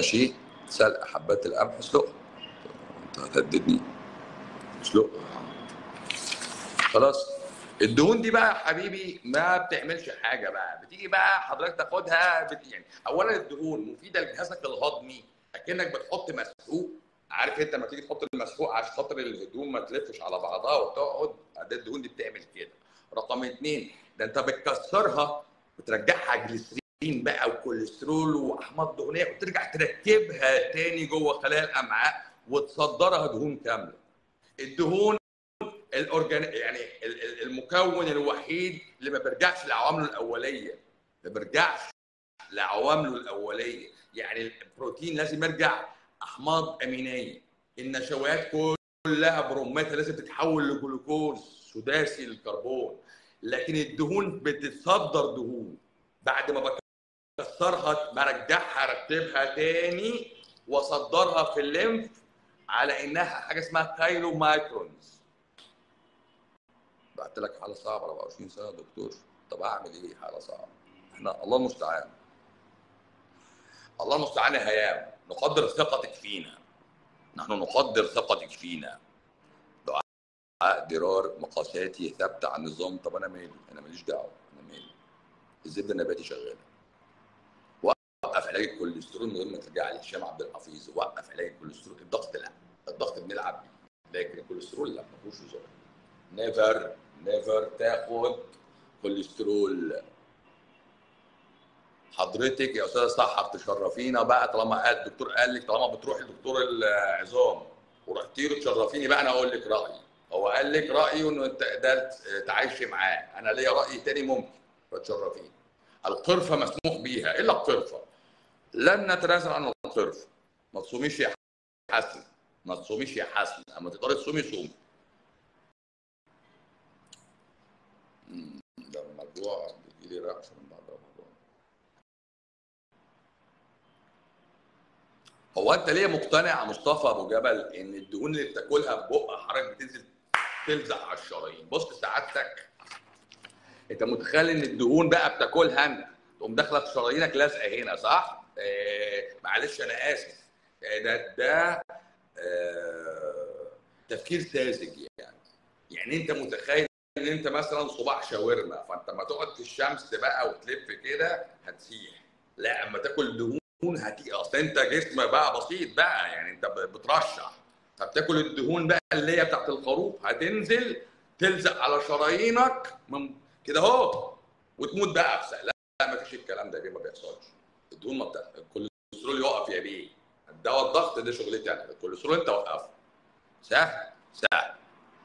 ماشي سلق حبات القمح اسلقها انت هتهددني اسلقها خلاص الدهون دي بقى يا حبيبي ما بتعملش حاجه بقى بتيجي بقى حضرتك تاخدها بت... يعني اولا الدهون مفيده لجهازك الهضمي اكنك بتحط مسحوق عارف انت لما تيجي تحط المسحوق عشان خاطر الهدوم ما تلفش على بعضها وتقعد ده الدهون دي بتعمل كده رقم اثنين ده انت بتكسرها بترجعها جليسرين بقى وكوليسترول واحماض دهنيه وترجع تركبها تاني جوه خلايا الامعاء وتصدرها دهون كامله الدهون الاورجان يعني المكون الوحيد اللي ما بيرجعش لعوامله الاوليه ما بيرجعش لعوامله الاوليه يعني البروتين لازم يرجع احماض امينيه النشويات كلها بروماتها لازم تتحول لجلوكوز سداسي الكربون لكن الدهون بتتصدر دهون بعد ما بكسرها برجعها ارتبها تاني واصدرها في الليمف على انها حاجه اسمها كايلو مايكرونز بعت لك حاله صعبه 24 سنه يا دكتور طب اعمل ايه حاله صعبه احنا الله المستعان الله المستعان يا هيام نقدر ثقتك فينا نحن نقدر ثقتك فينا دعاء درار مقاساتي ثابته على النظام طب انا مالي انا ماليش دعوه انا مالي الزبده النباتي شغاله وقف علاج الكوليسترول من غير ما ترجع لهشام عبد الحفيظ وقف علاج الكوليسترول الضغط لا الضغط بنلعب بيه لكن الكوليسترول لا ما فيهوش هزار نيفر نيفر تاخد كوليسترول حضرتك يا استاذه سحر تشرفينا بقى طالما قال الدكتور قال لك طالما بتروحي لدكتور العظام ورحتي له تشرفيني بقى انا اقول لك رايي هو قال لك رايه انه انت ده تعايشي معاه انا ليا راي تاني ممكن فتشرفيني القرفه مسموح بيها الا القرفه لن نتنازل عن القرفه ما تصوميش يا حسن ما تصوميش يا حسن اما تقدري تصومي صومي ده الموضوع بيجي لي رقصه من بعد رمضان هو انت ليه مقتنع يا مصطفى ابو جبل ان الدهون اللي بتاكلها في بق حضرتك بتنزل تلزق على الشرايين بص سعادتك انت متخيل ان الدهون بقى بتاكلها انت تقوم داخله في شرايينك لازقه هنا صح؟ آه معلش انا اسف آه ده ده آه تفكير ساذج يعني يعني انت متخيل ان انت مثلا صباع شاورما فانت لما تقعد في الشمس بقى وتلف كده هتسيح لا اما تاكل دهون هتيجي اصل انت جسم بقى بسيط بقى يعني انت بترشح فبتاكل الدهون بقى اللي هي بتاعت الخروف هتنزل تلزق على شرايينك من كده اهو وتموت بقى في لا لا ما فيش الكلام ده ما بيحصلش الدهون ما بتاع الكوليسترول يقف يا بيه الدواء الضغط ده شغلتي انا الكوليسترول انت وقفه سهل سهل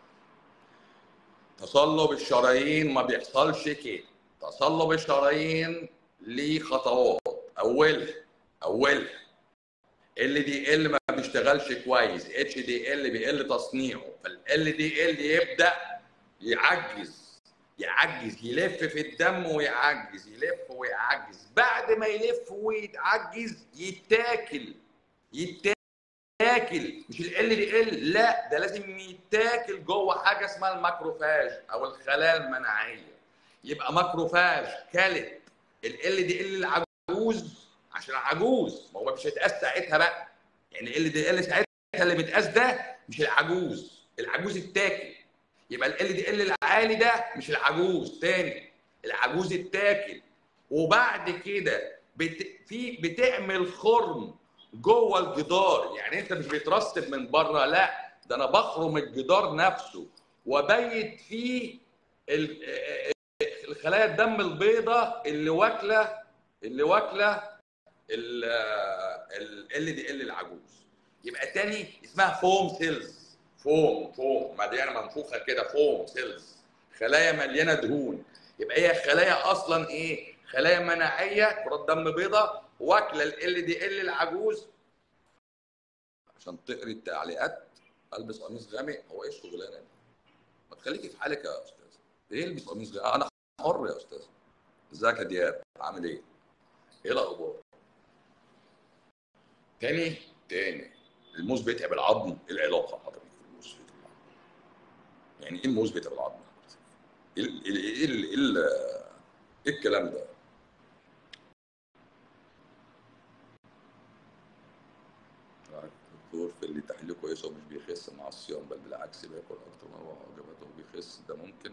تصلب الشرايين ما بيحصلش كده تصلب الشرايين ليه خطوات اولها اولها ال دي ال ما بيشتغلش كويس اتش دي ال بيقل تصنيعه فال دي ال يبدا يعجز يعجز يلف في الدم ويعجز يلف ويعجز بعد ما يلف ويتعجز يتاكل يتاكل مش ال دي ال لا ده لازم يتاكل جوه حاجه اسمها الماكروفاج او الخلايا المناعيه يبقى ماكروفاج كلت ال دي ال العجوز عشان عجوز ما هو مش هيتقاس ساعتها بقى يعني ال دي ال ساعتها اللي بيتقاس ده مش العجوز العجوز التاكل يبقى ال دي ال العالي ده مش العجوز تاني العجوز التاكل وبعد كده بت... في بتعمل خرم جوه الجدار يعني انت مش بيترسب من بره لا ده انا بخرم الجدار نفسه وبيت فيه الخلايا الدم البيضاء اللي واكله اللي واكله ال دي ال العجوز يبقى تاني اسمها فوم سيلز فوم فوم مليانه منفوخه كده فوم سيلز خلايا مليانه دهون يبقى هي خلايا اصلا ايه خلايا مناعيه كرات دم بيضاء واكله ال دي ال العجوز عشان تقري التعليقات البس قميص غامق هو ايه الشغلانه دي؟ ما تخليكي في حالك يا استاذ ايه البس قميص غامق انا حر يا استاذ ازيك يا دياب عامل ايه؟ ايه الاخبار؟ تاني تاني الموز بيتعب العظم ايه العلاقه حضرتك في الموز بيتعب العظم؟ يعني ايه الموز بيتعب العظم؟ ايه ال ايه ال ايه, ال ايه الكلام ده؟ الدكتور في اللي تحليله كويسه ومش بيخس مع الصيام بل بالعكس بياكل اكتر من اربع وجبات وبيخس ده ممكن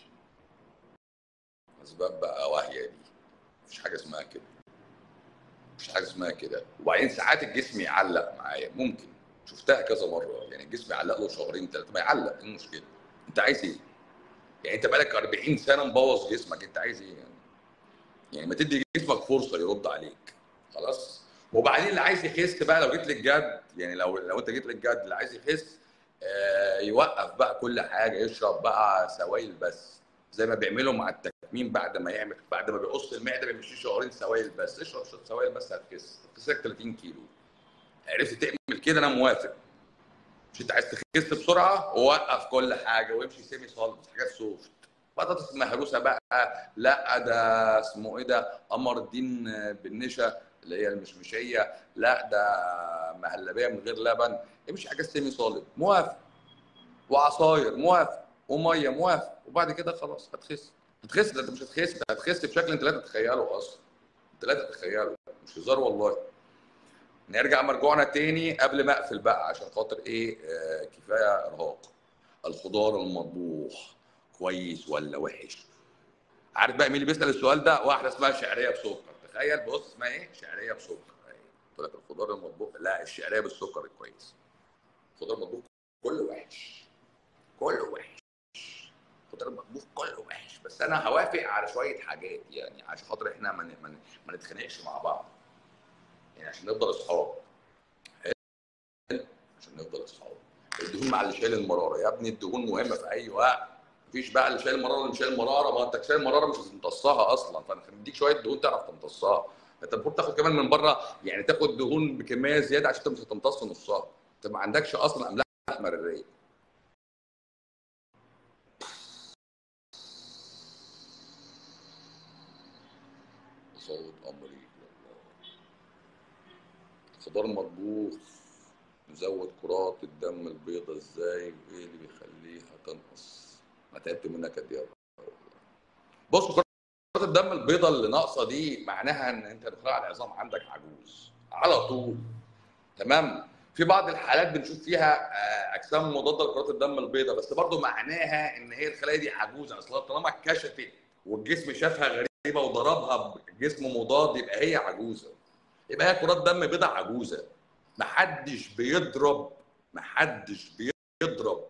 اسباب بقى واهيه دي مفيش حاجه اسمها كده مفيش حاجه اسمها كده وبعدين ساعات الجسم يعلق معايا ممكن شفتها كذا مره يعني الجسم يعلق له شهرين ثلاثه ما يعلق ايه المشكله انت عايز ايه يعني انت بقالك 40 سنه مبوظ جسمك انت عايز ايه يعني يعني ما تدي جسمك فرصه يرد عليك خلاص وبعدين اللي عايز يخس بقى لو جيت للجد يعني لو لو انت جيت للجد اللي عايز يخس آه يوقف بقى كل حاجه يشرب بقى سوائل بس زي ما بيعملوا مع التكميم بعد ما يعمل بعد ما بيقص المعده بيمشي شهرين سوائل بس اشرب سوائل بس هتخس هتخسك 30 كيلو عرفت تعمل كده انا موافق مش انت عايز تخس بسرعه ووقف كل حاجه وامشي سيمي صلب حاجات سوفت بطاطس مهروسه بقى لا ده اسمه ايه ده قمر الدين بالنشا اللي هي المشمشيه لا ده مهلبيه من غير لبن امشي حاجات سيمي صالب موافق وعصاير موافق وميه موافق وبعد كده خلاص هتخس هتخس ده انت مش هتخس ده هتخس بشكل انت لا تتخيله اصلا انت لا تتخيله مش هزار والله نرجع مرجوعنا تاني قبل ما اقفل بقى عشان خاطر ايه آه كفايه ارهاق الخضار المطبوخ كويس ولا وحش عارف بقى مين اللي بيسال السؤال ده واحده اسمها شعريه بسكر تخيل بص اسمها ايه شعريه بسكر قلت لك الخضار المطبوخ لا الشعريه بالسكر كويس الخضار المطبوخ كله وحش كله وحش الخضار المطبوخ كله وحش بس انا هوافق على شويه حاجات يعني عشان خاطر احنا ما ما ما نتخانقش مع بعض يعني عشان نفضل اصحاب عشان نفضل اصحاب الدهون مع اللي شايل المراره يا ابني الدهون مهمه في اي وقت مفيش بقى اللي شايل مراره اللي شايل مراره ما انت شايل مراره مش هتمتصها اصلا فانا هنديك شويه دهون تعرف تمتصها انت المفروض تاخد كمان من بره يعني تاخد دهون بكميه زياده عشان انت مش هتمتص نصها انت ما عندكش اصلا املاح مراريه صوت امري خضار مطبوخ نزود كرات الدم البيضاء ازاي وايه اللي بيخليها تنقص انا تعبت منك قد ايه بص كرات الدم البيضاء اللي ناقصه دي معناها ان انت دخلها على العظام عندك عجوز على طول تمام في بعض الحالات بنشوف فيها اجسام مضاده لكرات الدم البيضاء بس برضه معناها ان هي الخلايا دي عجوزه اصلا طالما اتكشفت والجسم شافها غريبه وضربها بجسم مضاد يبقى هي عجوزه يبقى هي كرات دم بيضاء عجوزه محدش بيضرب محدش بيضرب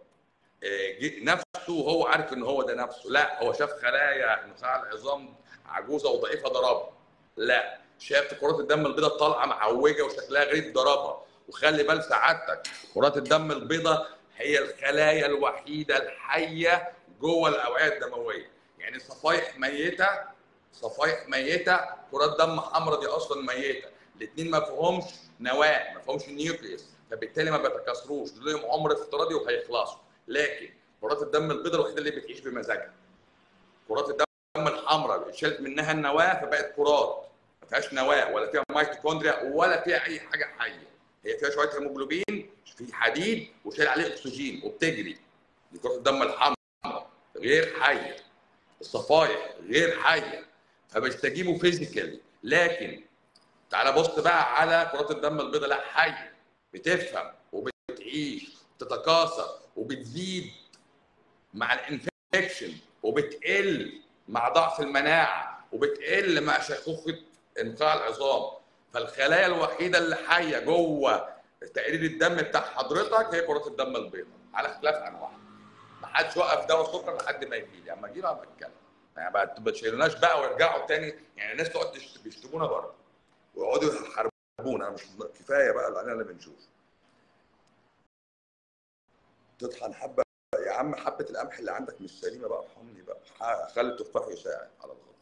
نفسه وهو عارف ان هو ده نفسه لا هو شاف خلايا نخاع العظام عجوزه وضعيفه ضربها لا شاف كرات الدم البيضاء طالعه معوجه وشكلها غريب ضربها وخلي بال سعادتك كرات الدم البيضاء هي الخلايا الوحيده الحيه جوه الاوعيه الدمويه يعني صفائح ميته صفائح ميته كرات دم حمراء دي اصلا ميته الاثنين ما فيهمش نواه ما فيهمش نيوكليوس فبالتالي ما بيتكاثروش دول لهم عمر افتراضي وهيخلصوا لكن كرات الدم البيضاء الوحيده اللي بتعيش بمزاجها كرات الدم الحمراء اتشالت منها النواه فبقت كرات ما فيهاش نواه ولا فيها ميتوكوندريا ولا فيها اي حاجه حيه هي فيها شويه هيموجلوبين في حديد وشايل عليه اكسجين وبتجري دي كرات الدم الحمراء غير حيه الصفائح غير حيه فبيستجيبوا فيزيكالي لكن تعالى بص بقى على كرات الدم البيضاء لا حيه بتفهم وبتعيش وبتتكاثر وبتزيد مع الانفكشن وبتقل مع ضعف المناعه وبتقل مع شيخوخه انقاع العظام فالخلايا الوحيده اللي حيه جوه تقرير الدم بتاع حضرتك هي كرات الدم البيضاء على اختلاف انواعها ما حدش وقف دواء سكر لحد ما يجي لي اما اجي له بتكلم يعني ما تشيلوناش بقى ويرجعوا تاني يعني الناس تقعد بيشتمونا بره ويقعدوا يحاربونا مش كفايه بقى اللي علينا اللي بنشوفه تطحن حبه يا عم حبه القمح اللي عندك مش سليمه بقى ارحمني بقى خلي التفاح يساعد على الغلط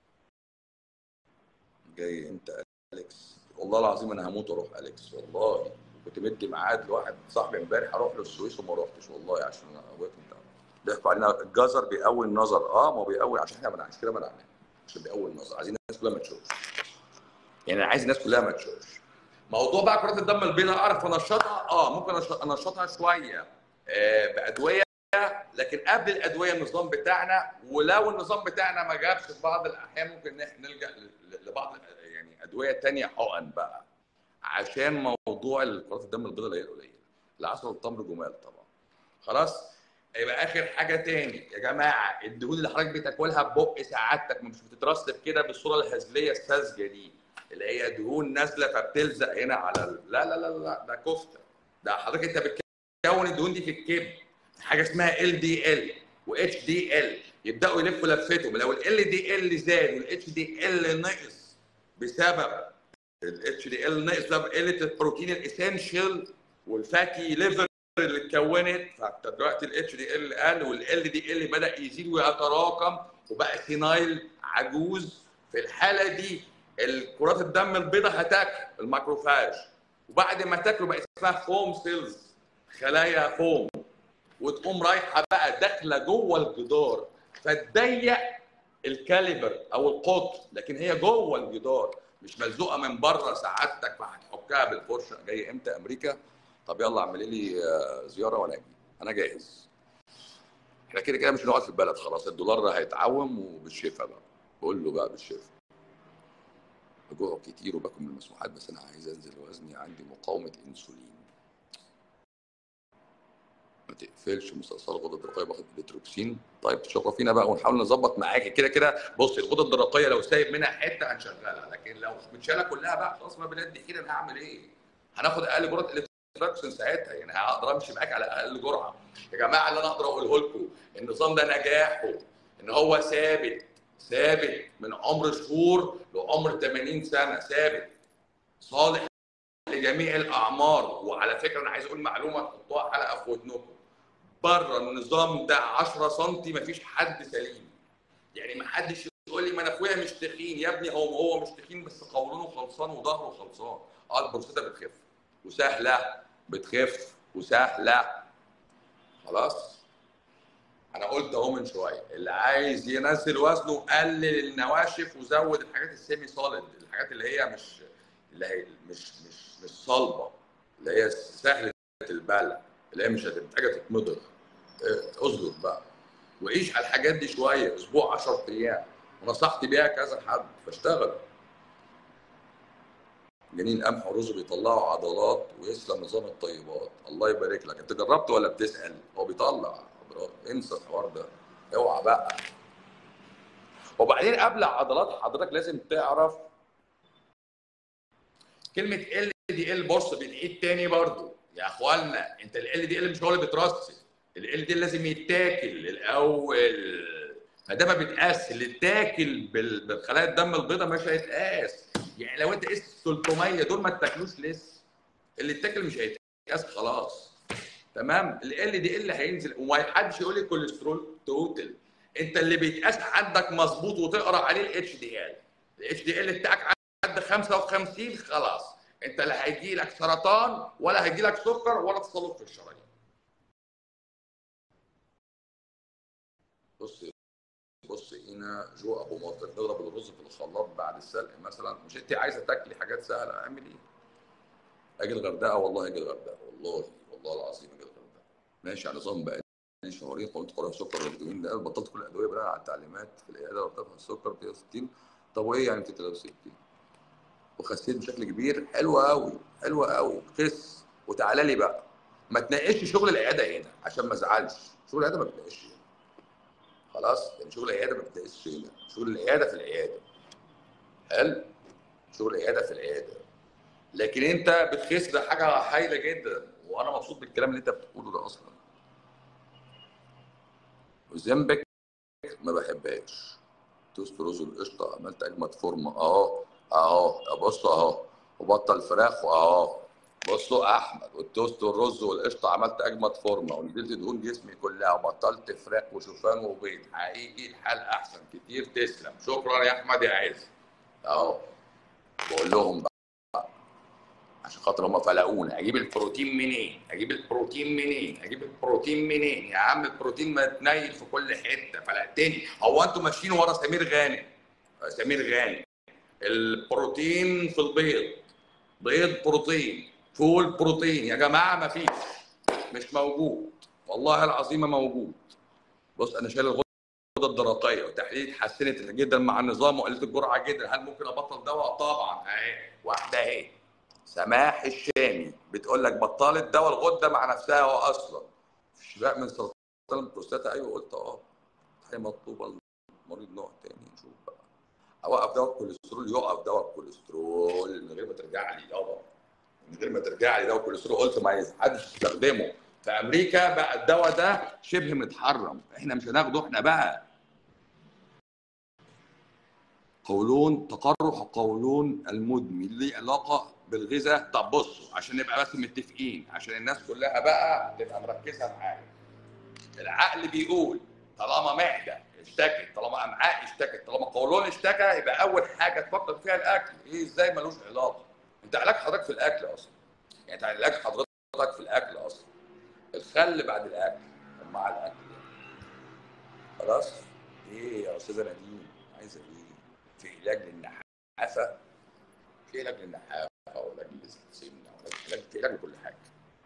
جاي انت اليكس والله العظيم انا هموت واروح اليكس والله كنت مدي ميعاد لواحد صاحبي امبارح اروح له السويس وما رحتش والله عشان انا ابويا انت ضحكوا علينا الجزر بيقوي النظر اه ما هو بيقوي عشان احنا منعناش كده منعناه عشان بيقوي النظر عايزين الناس كلها ما تشوفش يعني انا عايز الناس كلها ما تشوفش موضوع بقى كرات الدم البيضاء اعرف انشطها اه ممكن انشطها شويه آه بادويه لكن قبل الادويه النظام بتاعنا ولو النظام بتاعنا ما جابش في بعض الاحيان ممكن نلجا لبعض يعني ادويه ثانيه حقن بقى عشان موضوع كرات الدم البيضاء اللي هي قليله العسل والتمر جمال طبعا خلاص يبقى اخر حاجه تاني يا جماعه الدهون اللي حضرتك بتاكلها ببق سعادتك مش بتترسب كده بالصوره الهزليه الساذجه دي اللي هي دهون نازله فبتلزق هنا على ال... لا لا لا لا ده كفته ده حضرتك انت بتكون الدهون دي في الكبد حاجه اسمها ال دي ال واتش دي ال يبداوا يلفوا لفتهم لو ال دي ال زاد والاتش دي ال نقص بسبب الاتش دي ال نقص بسبب قله البروتين الاسينشال والفاتي ليفر اللي اتكونت فدلوقتي الاتش دي ال قل والال دي ال بدا يزيد ويتراكم وبقى سينايل عجوز في الحاله دي الكرات الدم البيضاء هتاكل الماكروفاج وبعد ما تاكله بقى اسمها فوم سيلز خلايا فوم وتقوم رايحه بقى داخله جوه الجدار فتضيق الكاليبر او القطر لكن هي جوه الجدار مش ملزوقه من بره سعادتك فهتحكها بالفرشه جاي امتى امريكا طب يلا اعملي لي زياره وانا اجي انا جاهز احنا كده كده مش هنقعد في البلد خلاص الدولار هيتعوم وبالشفا بقى بقول له بقى بالشفا بجوع كتير وباكل من المسموحات بس انا عايز انزل وزني عندي مقاومه انسولين ما تقفلش مسلسل الغده الدرقيه باخد الاتروكسين طيب تشرفينا بقى ونحاول نظبط معاكي كده كده بصي الغده الدرقيه لو سايب منها حته هنشغلها لكن لو متشاله كلها بقى خلاص ما بلاد حيله انا هعمل ايه؟ هناخد اقل جرعه الاتروكسين ساعتها يعني هقدر امشي معاك على اقل جرعه يا جماعه اللي انا اقدر اقوله لكم النظام ده نجاحه ان هو ثابت ثابت من عمر شهور لعمر 80 سنه ثابت صالح لجميع الاعمار وعلى فكره انا عايز اقول معلومه تحطوها حلقه في ودنكم بره النظام ده 10 سم مفيش حد سليم يعني ما حدش يقول لي ما انا اخويا مش تخين يا ابني هو هو مش تخين بس قولونه خلصان وظهره خلصان اه البروستاتا بتخف وسهله بتخف وسهله خلاص انا قلت اهو من شويه اللي عايز ينزل وزنه قلل النواشف وزود الحاجات السيمي سوليد الحاجات اللي هي مش اللي هي مش مش مش صلبه اللي هي سهله البلع اللي هي مش محتاجه تتمضغ اظبط بقى وعيش على الحاجات دي شويه اسبوع 10 ايام ونصحت بيها كذا حد فاشتغل جنين قمح ورز بيطلعوا عضلات ويسلم نظام الطيبات الله يبارك لك انت جربت ولا بتسال هو بيطلع انسى الحوار ده اوعى بقى وبعدين قبل عضلات حضرتك لازم تعرف كلمه ال دي ال بص بنعيد تاني برضو يا اخوانا انت ال دي ال مش هو اللي بيترسب ال دي لازم يتاكل الاول ما ده ما بيتقاس اللي اتاكل بالخلايا الدم البيضاء مش هيتقاس يعني لو انت قست 300 دول ما تاكلوش لسه اللي اتاكل مش هيتقاس خلاص تمام ال دي ال هينزل وما حدش يقول لي كوليسترول توتال انت اللي بيتقاس عندك مظبوط وتقرا عليه الاتش دي ال الاتش دي ال بتاعك عند 55 خلاص انت لا هيجي لك سرطان ولا هيجي لك سكر ولا تصلب في الشرايين بص بص هنا جو ابو مطر نضرب الرز في الخلاط بعد السلق مثلا مش انت عايزه تاكلي حاجات سهله اعمل ايه؟ اجي الغردقه والله اجي الغردقه والله والله العظيم اجي الغردقه ماشي على نظام بقى لي شهرين قلت قرار السكر والفيتامين ده بطلت كل الادويه بناء على التعليمات في العياده وارتفع السكر 260 طب وايه يعني 263 وخسيت بشكل كبير حلوه قوي حلوه قوي خس وتعالى لي بقى ما تناقش شغل العياده هنا عشان ما ازعلش شغل العياده ما بتناقش هنا خلاص يعني شغل العياده ما بتناقش هنا شغل العياده في العياده حلو شغل العياده في العياده لكن انت بتخس ده حاجه هايله جدا وانا مبسوط بالكلام اللي انت بتقوله ده اصلا وزنبك ما بحبهاش توست رز القشطه عملت اجمد فورمه اهو اهو بصوا اهو وبطل فراخ اهو بصوا احمد والتوست والرز والقشطه عملت اجمد فورمه ونزلت دهون جسمي كلها وبطلت فراخ وشوفان وبيض هيجي الحال احسن كتير تسلم شكرا يا احمد يا عز اهو بقول لهم بقى عشان خاطر هم فلقونا اجيب البروتين منين؟ اجيب البروتين منين؟ اجيب البروتين منين؟ يا عم البروتين ما تنيل في كل حته فلقتني هو انتوا ماشيين ورا سمير غانم سمير غانم البروتين في البيض بيض بروتين فول بروتين يا جماعه ما فيش مش موجود والله العظيم ما موجود بص انا شايل الغده الدرقيه وتحليل اتحسنت جدا مع النظام وقلت الجرعه جدا هل ممكن ابطل دواء طبعا اهي واحده اهي سماح الشامي بتقول لك بطلت دواء الغده مع نفسها هو اصلا شفاء من سرطان البروستاتا ايوه قلت اه هي مطلوبه المريض نوع تاني نشوف بقى اوقف دواء الكوليسترول يقف دواء الكوليسترول من غير ما ترجع لي يابا من غير ما ترجع لي دواء الكوليسترول قلت ما حدش يستخدمه في امريكا بقى الدواء ده شبه متحرم احنا مش هناخده احنا بقى قولون تقرح قولون المدمن ليه علاقه بالغذاء طب بصوا عشان نبقى بس متفقين عشان الناس كلها بقى تبقى مركزه معايا العقل بيقول طالما معده اشتكت طالما امعاء اشتكت طالما قولون اشتكى يبقى اول حاجه تفكر فيها الاكل ايه ازاي ملوش علاقه انت علاج حضرتك في الاكل اصلا يعني انت علاج حضرتك في الاكل اصلا الخل بعد الاكل مع الاكل خلاص ايه يا استاذه نادين عايزه ايه في علاج للنحافه في علاج للنحافه وعلاج للسمنه وعلاج في علاج لكل حاجه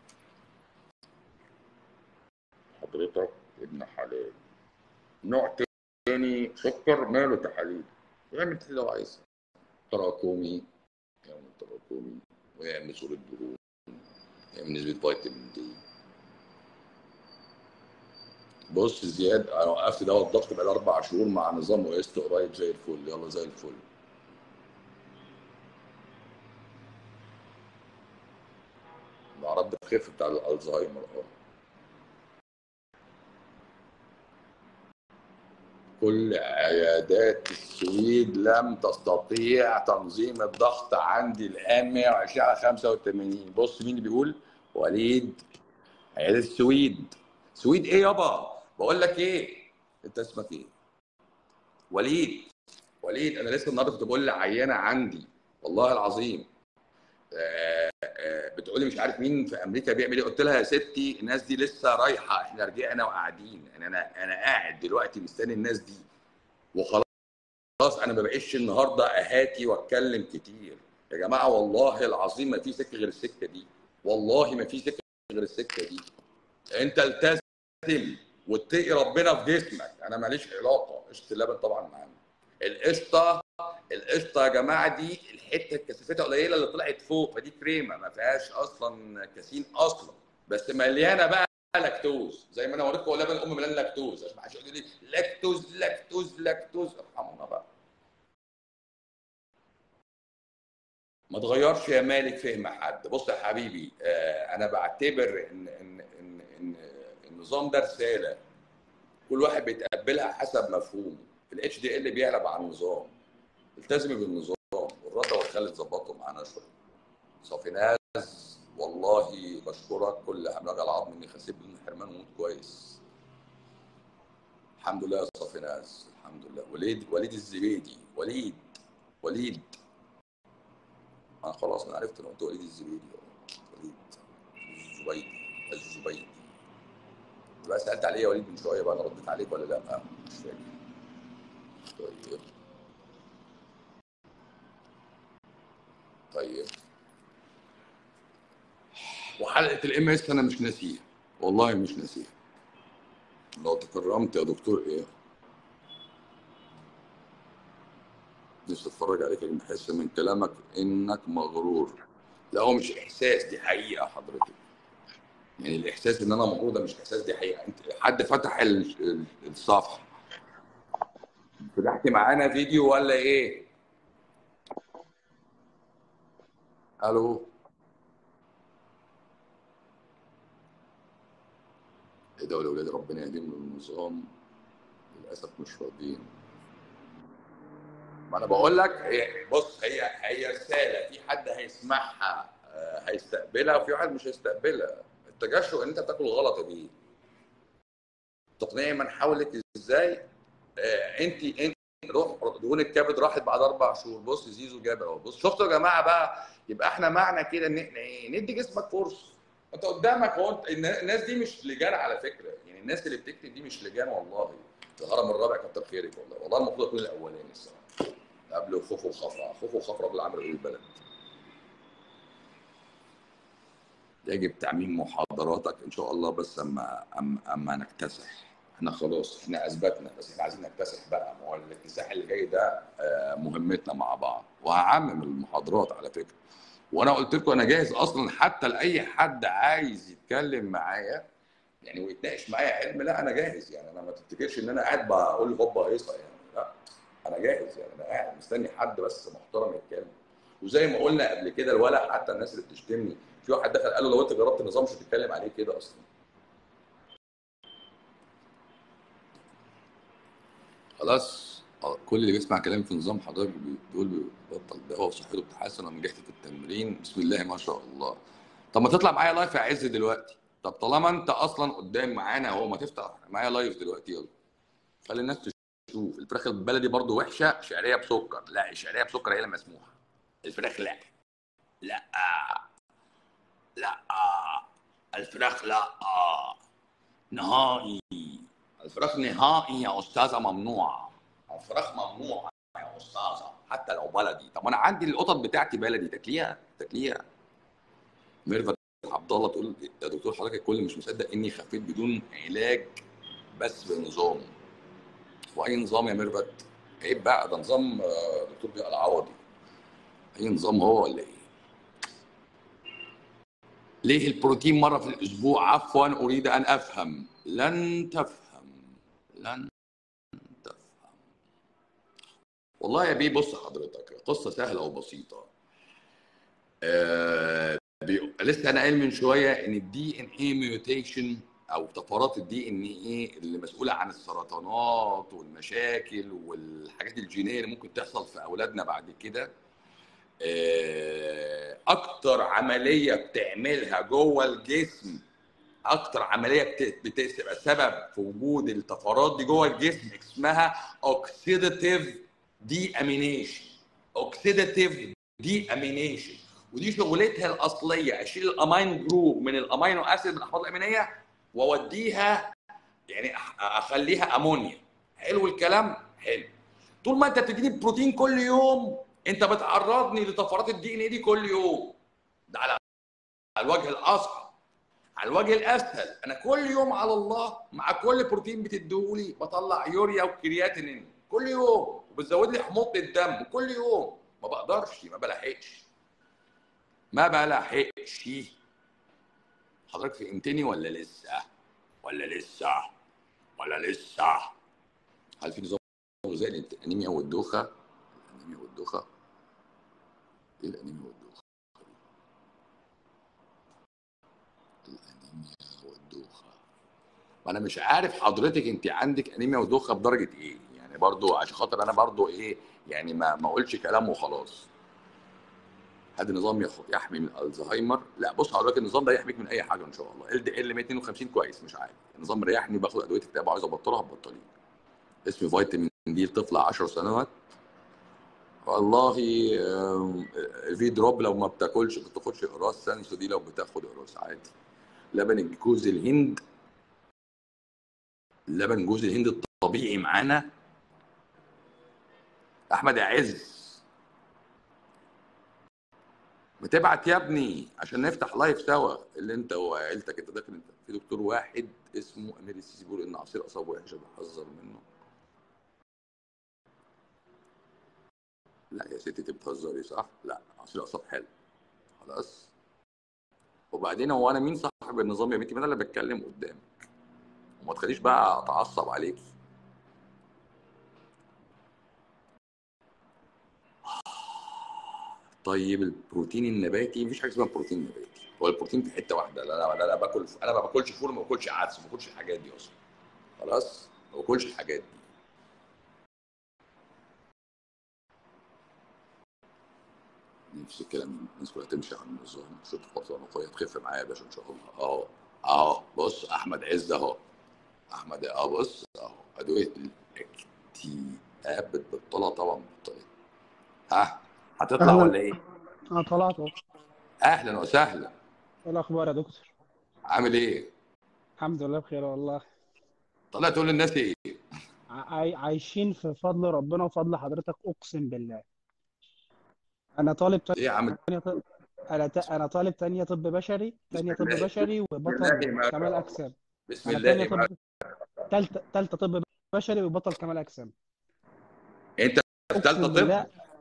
حضرتك ابن حلال نوع تاني سكر ماله تحاليل يعمل اللي هو عايزه تراكمي يعمل تراكمي ويعمل صورة دهون يعمل نسبة فيتامين دي بص زياد انا وقفت دواء الضغط بقالي اربع شهور مع نظام وقست قريب زي الفل يلا زي الفل الاعراض بتخف بتاع الالزهايمر اه كل عيادات السويد لم تستطيع تنظيم الضغط عندي الان 120 على 85 بص مين اللي بيقول وليد عيادة السويد سويد ايه يابا بقول لك ايه انت اسمك ايه وليد وليد انا لسه النهارده كنت بقول لعيانه عندي والله العظيم آه، آه، بتقولي مش عارف مين في امريكا بيعمل ايه قلت لها يا ستي الناس دي لسه رايحه احنا رجعنا وقاعدين يعني انا انا قاعد دلوقتي مستني الناس دي وخلاص انا ما بقيش النهارده اهاتي واتكلم كتير يا جماعه والله العظيم ما في سكه غير السكه دي والله ما في سكه غير السكه دي انت التزم واتقي ربنا في جسمك انا ماليش علاقه قشطه اللبن طبعا معانا القشطه القشطه يا جماعه دي الحته الكثافتها قليله اللي طلعت فوق فدي كريمه ما فيهاش اصلا كاسين اصلا بس مليانه بقى لاكتوز زي ما انا وريتكم لبن الام مليان لاكتوز عشان ما حدش يقول لي لاكتوز لاكتوز لاكتوز ارحمونا بقى ما تغيرش يا مالك فهم حد بص يا حبيبي آه انا بعتبر ان ان ان, إن النظام ده رساله كل واحد بيتقبلها حسب مفهومه الاتش دي ال بيعلى عن النظام التزمي بالنظام والرضا والخل تظبطوا معانا شويه صافيناز والله بشكرك كل هملاج العظم اني خسيب من الحرمان وموت كويس الحمد لله يا صافيناز الحمد لله وليد وليد الزبيدي وليد وليد انا خلاص انا عرفت ان قلت وليد الزبيدي وليد الزبيدي الزبيدي يبقى سالت عليه يا وليد من شويه بقى انا رديت عليك ولا لا مش فاكر طيب طيب وحلقه الام اس انا مش ناسيها والله مش ناسيها لو تكرمت يا دكتور ايه نفسي اتفرج عليك لكن بحس من كلامك انك مغرور لا هو مش احساس دي حقيقه حضرتك يعني الاحساس ان انا مغرور ده مش احساس دي حقيقه انت حد فتح ال- ال- الصفحه فتحت معانا فيديو ولا ايه الو ايه ده ولا ولاد ربنا يهديهم للنظام للاسف مش راضيين ما انا بقول لك هي- بص هي هي رساله في حد هيسمعها آه، هيستقبلها وفي واحد مش هيستقبلها التجشؤ ان انت بتاكل غلط دي تقنيه من حولك ازاي آه، انت انت روح دهون الكبد راحت بعد اربع شهور بص زيزو جاب اهو بص شفتوا يا جماعه بقى يبقى احنا معنى كده ان احنا ايه ندي جسمك فرصه انت قدامك هو انت النا- الناس دي مش لجان على فكره يعني الناس اللي بتكتب دي مش لجان والله الهرم الرابع كتر خيرك والله والله المفروض اكون الاولاني الصراحه قبل خوف وخفرع خوف وخفرع رب العمل البلد يجب تعميم محاضراتك ان شاء الله بس اما اما, أما نكتسح احنا خلاص احنا اثبتنا بس احنا عايزين نكتسح بقى ما هو الاكتساح اللي جاي ده آه، مهمتنا مع بعض وهعمم المحاضرات على فكره وانا قلت لكم انا جاهز اصلا حتى لاي حد عايز يتكلم معايا يعني ويتناقش معايا علم لا انا جاهز يعني انا ما تفتكرش ان انا قاعد بقول هوبا هيصه يعني لا انا جاهز يعني انا قاعد مستني حد بس محترم يتكلم وزي ما قلنا قبل كده الولا حتى الناس اللي بتشتمني في واحد دخل قال له لو انت جربت النظام مش هتتكلم عليه كده اصلا خلاص آه، كل اللي بيسمع كلام في نظام حضرتك بيقول بيبطل دواء وصحته بتتحسن ونجحت في التمرين بسم الله ما شاء الله طب ما تطلع معايا لايف يا عز دلوقتي طب طالما انت اصلا قدام معانا اهو ما تفتح معايا لايف دلوقتي يلا خلي الناس تشوف الفراخ البلدي برضو وحشه شعريه بسكر لا الشعريه بسكر هي اللي مسموحه الفراخ لا لا لا الفراخ لا نهائي الفراخ نهائي يا استاذه ممنوعه الفراخ ممنوعه يا استاذه حتى لو بلدي طب انا عندي القطط بتاعتي بلدي تاكليها تاكليها ميرفت عبد الله تقول يا دكتور حضرتك الكل مش مصدق اني خفيت بدون علاج بس بنظام واي نظام يا ميرفت عيب بقى ده نظام آه، دكتور ضياء العوضي اي نظام هو ولا ايه ليه البروتين مره في الاسبوع عفوا اريد ان افهم لن تفهم لن تفهم والله يا بيه بص حضرتك قصه سهله وبسيطه آه بي... لسه انا قايل من شويه ان الدي ان اي ميوتيشن او طفرات الدي ان اي اللي مسؤوله عن السرطانات والمشاكل والحاجات الجينيه اللي ممكن تحصل في اولادنا بعد كده آه، اكتر عمليه بتعملها جوه الجسم اكتر عمليه بتبقى سبب في وجود الطفرات دي جوه الجسم اسمها اوكسيداتيف دي امينيشن اوكسيداتيف دي امينيشن ودي شغلتها الاصليه اشيل الامين جروب من الامينو اسيد من الاحماض الامينيه واوديها يعني اخليها امونيا حلو الكلام حلو طول ما انت بتديني بروتين كل يوم انت بتعرضني لطفرات الدي ان اي دي كل يوم ده على الوجه الاصعب على الوجه الاسهل انا كل يوم على الله مع كل بروتين بتديهولي بطلع يوريا وكرياتينين كل يوم وبتزود لي حموضه الدم كل يوم ما بقدرش ما بلحقش ما بلحقش حضرتك فهمتني ولا لسه ولا لسه ولا لسه هل في نظام غذائي الانيميا والدوخه الانيميا والدوخه ايه الانيميا والدوخه الانيميا والدوخه وانا مش عارف حضرتك انت عندك انيميا ودوخه بدرجه ايه يعني برضو عشان خاطر انا برضو ايه يعني ما ما اقولش كلام وخلاص هذا النظام يحمي من الزهايمر لا بص حضرتك النظام ده يحميك من اي حاجه ان شاء الله ال دي ال 152 كويس مش عارف النظام مريحني باخد ادويه اكتئاب عايز ابطلها ببطلين اسمي فيتامين دي لطفل 10 سنوات والله في دروب لو ما بتاكلش ما بتاخدش اقراص سانسو دي لو بتاخد اقراص عادي لبن جوز الهند لبن جوز الهند الطبيعي معانا احمد يا عز بتبعت يا ابني عشان نفتح لايف سوا اللي انت وعيلتك انت داخل انت في دكتور واحد اسمه امير السيسي بيقول ان عصير قصب وحش بحذر منه لا يا ستي انت بتهزري صح؟ لا عصير قصب حلو خلاص وبعدين هو انا مين صاحب النظام يا بنتي؟ ما انا اللي بتكلم قدامك وما تخليش بقى اتعصب عليكي طيب البروتين النباتي مفيش حاجه اسمها بروتين نباتي هو البروتين في حته واحده لا انا انا باكل انا ما باكلش فول ما باكلش عدس ما باكلش الحاجات دي اصلا خلاص ما باكلش الحاجات دي نفس الكلام الناس كلها تمشي على النظام شوف فتره نقيه تخف معايا يا باشا ان شاء الله اهو اهو بص احمد عز اهو احمد اه بص اهو ادويه الاكتئاب بتبطلها طبعا بتبطلها ها هتطلع ولا ايه؟ اه طلعت اهلا وسهلا ايه الاخبار يا دكتور؟ عامل ايه؟ الحمد لله بخير والله طلع تقول للناس ايه؟ عايشين في فضل ربنا وفضل حضرتك اقسم بالله انا طالب ايه يا عم تانية طب انا ت... انا طالب تانية طب بشري تانية طب بشري وبطل كمال اجسام بسم الله طب تالتة تالتة طب بشري وبطل كمال اجسام انت في ثالثه طب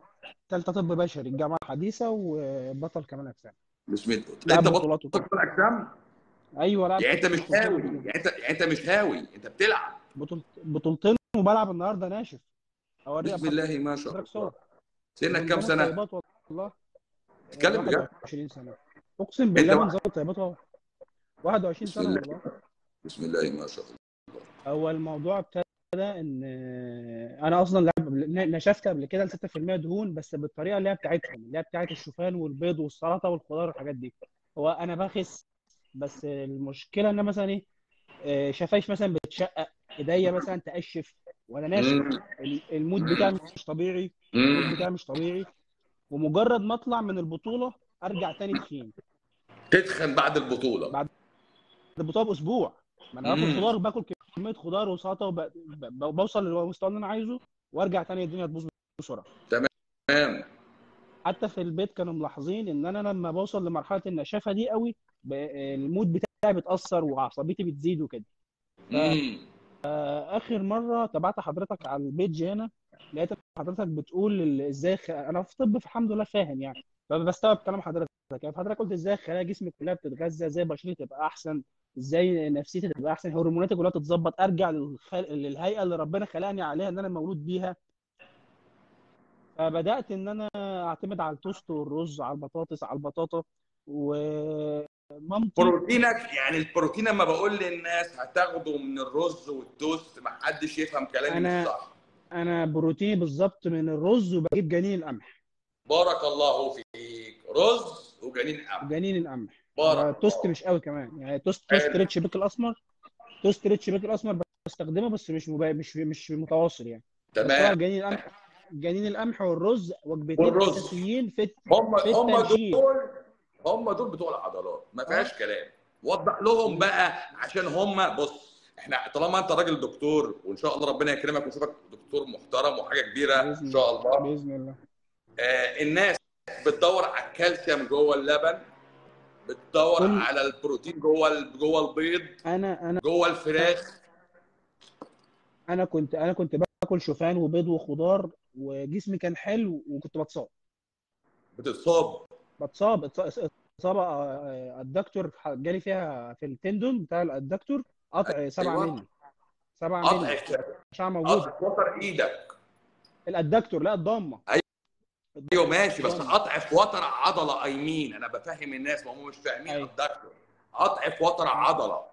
ثالثه طب بشري الجامعه الحديثه وبطل كمال اجسام بسم الله لا انت بطولات بطل وكده كمال اجسام ايوه لا يعني انت مش بطولتين هاوي قبل كده يعني انت يعني انت مش هاوي انت بتلعب بطول بطولتين وبلعب النهارده ناشف اوري بسم الله ما شاء حضرتك الله صور سنك كام بنظام سنه الطيبات والله تتكلم بجد 21 سنه اقسم انت بالله واحد بنظام الطيبات اهو 21 بسم سنه الله والله بسم الله ما شاء الله هو الموضوع ابتدى ان انا اصلا لعب نشفت قبل كده ل 6% دهون بس بالطريقه اللي هي بتاعتهم اللي هي بتاعت الشوفان والبيض والسلطه والخضار والحاجات دي هو انا بخس بس المشكله ان أنا مثلا ايه آه، شفايف مثلا بتشقق ايديا مثلا تقشف وانا ناشف مم. ال- المود بتاعي مش طبيعي المود مم. بتاعي مش طبيعي ومجرد ما اطلع من البطوله ارجع تاني تخين تتخن بعد البطوله بعد البطوله باسبوع ما انا باكل مم. خضار باكل كميه خضار وسلطه وبوصل للمستوى اللي انا عايزه وارجع تاني الدنيا تبوظ بسرعه تمام حتى في البيت كانوا ملاحظين ان انا لما بوصل لمرحله النشافه دي قوي ب- المود بتاعي بيتاثر وعصبيتي بتزيد وكده مم. اخر مره تابعت حضرتك على البيج هنا لقيت حضرتك بتقول ال- ازاي خ... انا في طب فالحمد لله فاهم يعني فبستوعب كلام حضرتك يعني حضرتك قلت ازاي خلايا جسمي كلها بتتغذى ازاي بشرتي تبقى احسن ازاي نفسيتي تبقى احسن هرموناتي كلها تتظبط ارجع للخل... للهيئه اللي ربنا خلقني عليها ان انا مولود بيها فبدات ان انا اعتمد على التوست والرز على البطاطس على البطاطا ومامتي بروتينك يعني البروتين لما بقول للناس هتاخده من الرز والتوست ما حدش يفهم كلامي مش انا صح انا بروتيني بالظبط من الرز وبجيب جنين القمح بارك الله فيك رز وجنين قمح جنين القمح بارك توست الله مش قوي كمان يعني توست توست حلو ريتش بيك الاسمر توست ريتش بيك الاسمر بستخدمه بس مش مبا... مش مش متواصل يعني بس هو تمام جنين القمح جنين القمح والرز وجبتين والرز اساسيين في هم في هم التنشيط دول هم دول بتوع العضلات ما اه فيهاش كلام وضح لهم بقى عشان هم بص احنا طالما انت راجل دكتور وان شاء الله ربنا يكرمك ونشوفك دكتور محترم وحاجه كبيره ان باذن شاء الله باذن الله آه الناس بتدور على الكالسيوم جوه اللبن بتدور كل على البروتين جوه ال- جوه البيض انا انا جوه الفراخ انا كنت انا كنت باكل شوفان وبيض وخضار وجسمي كان حلو وكنت بتصاب بتتصاب بتصاب اتص- اصابه آه، الدكتور جالي فيها في التندون بتاع الدكتور قطع 7 ايوه مللي 7 قطع مللي الاشعه موجوده قطع وتر ايدك الادكتور لا الضمه ايوه ماشي بس الضمه قطع في وتر عضله ايمين انا بفهم الناس ما هم مش فاهمين ايوه الدكتور قطع في وتر عضله عند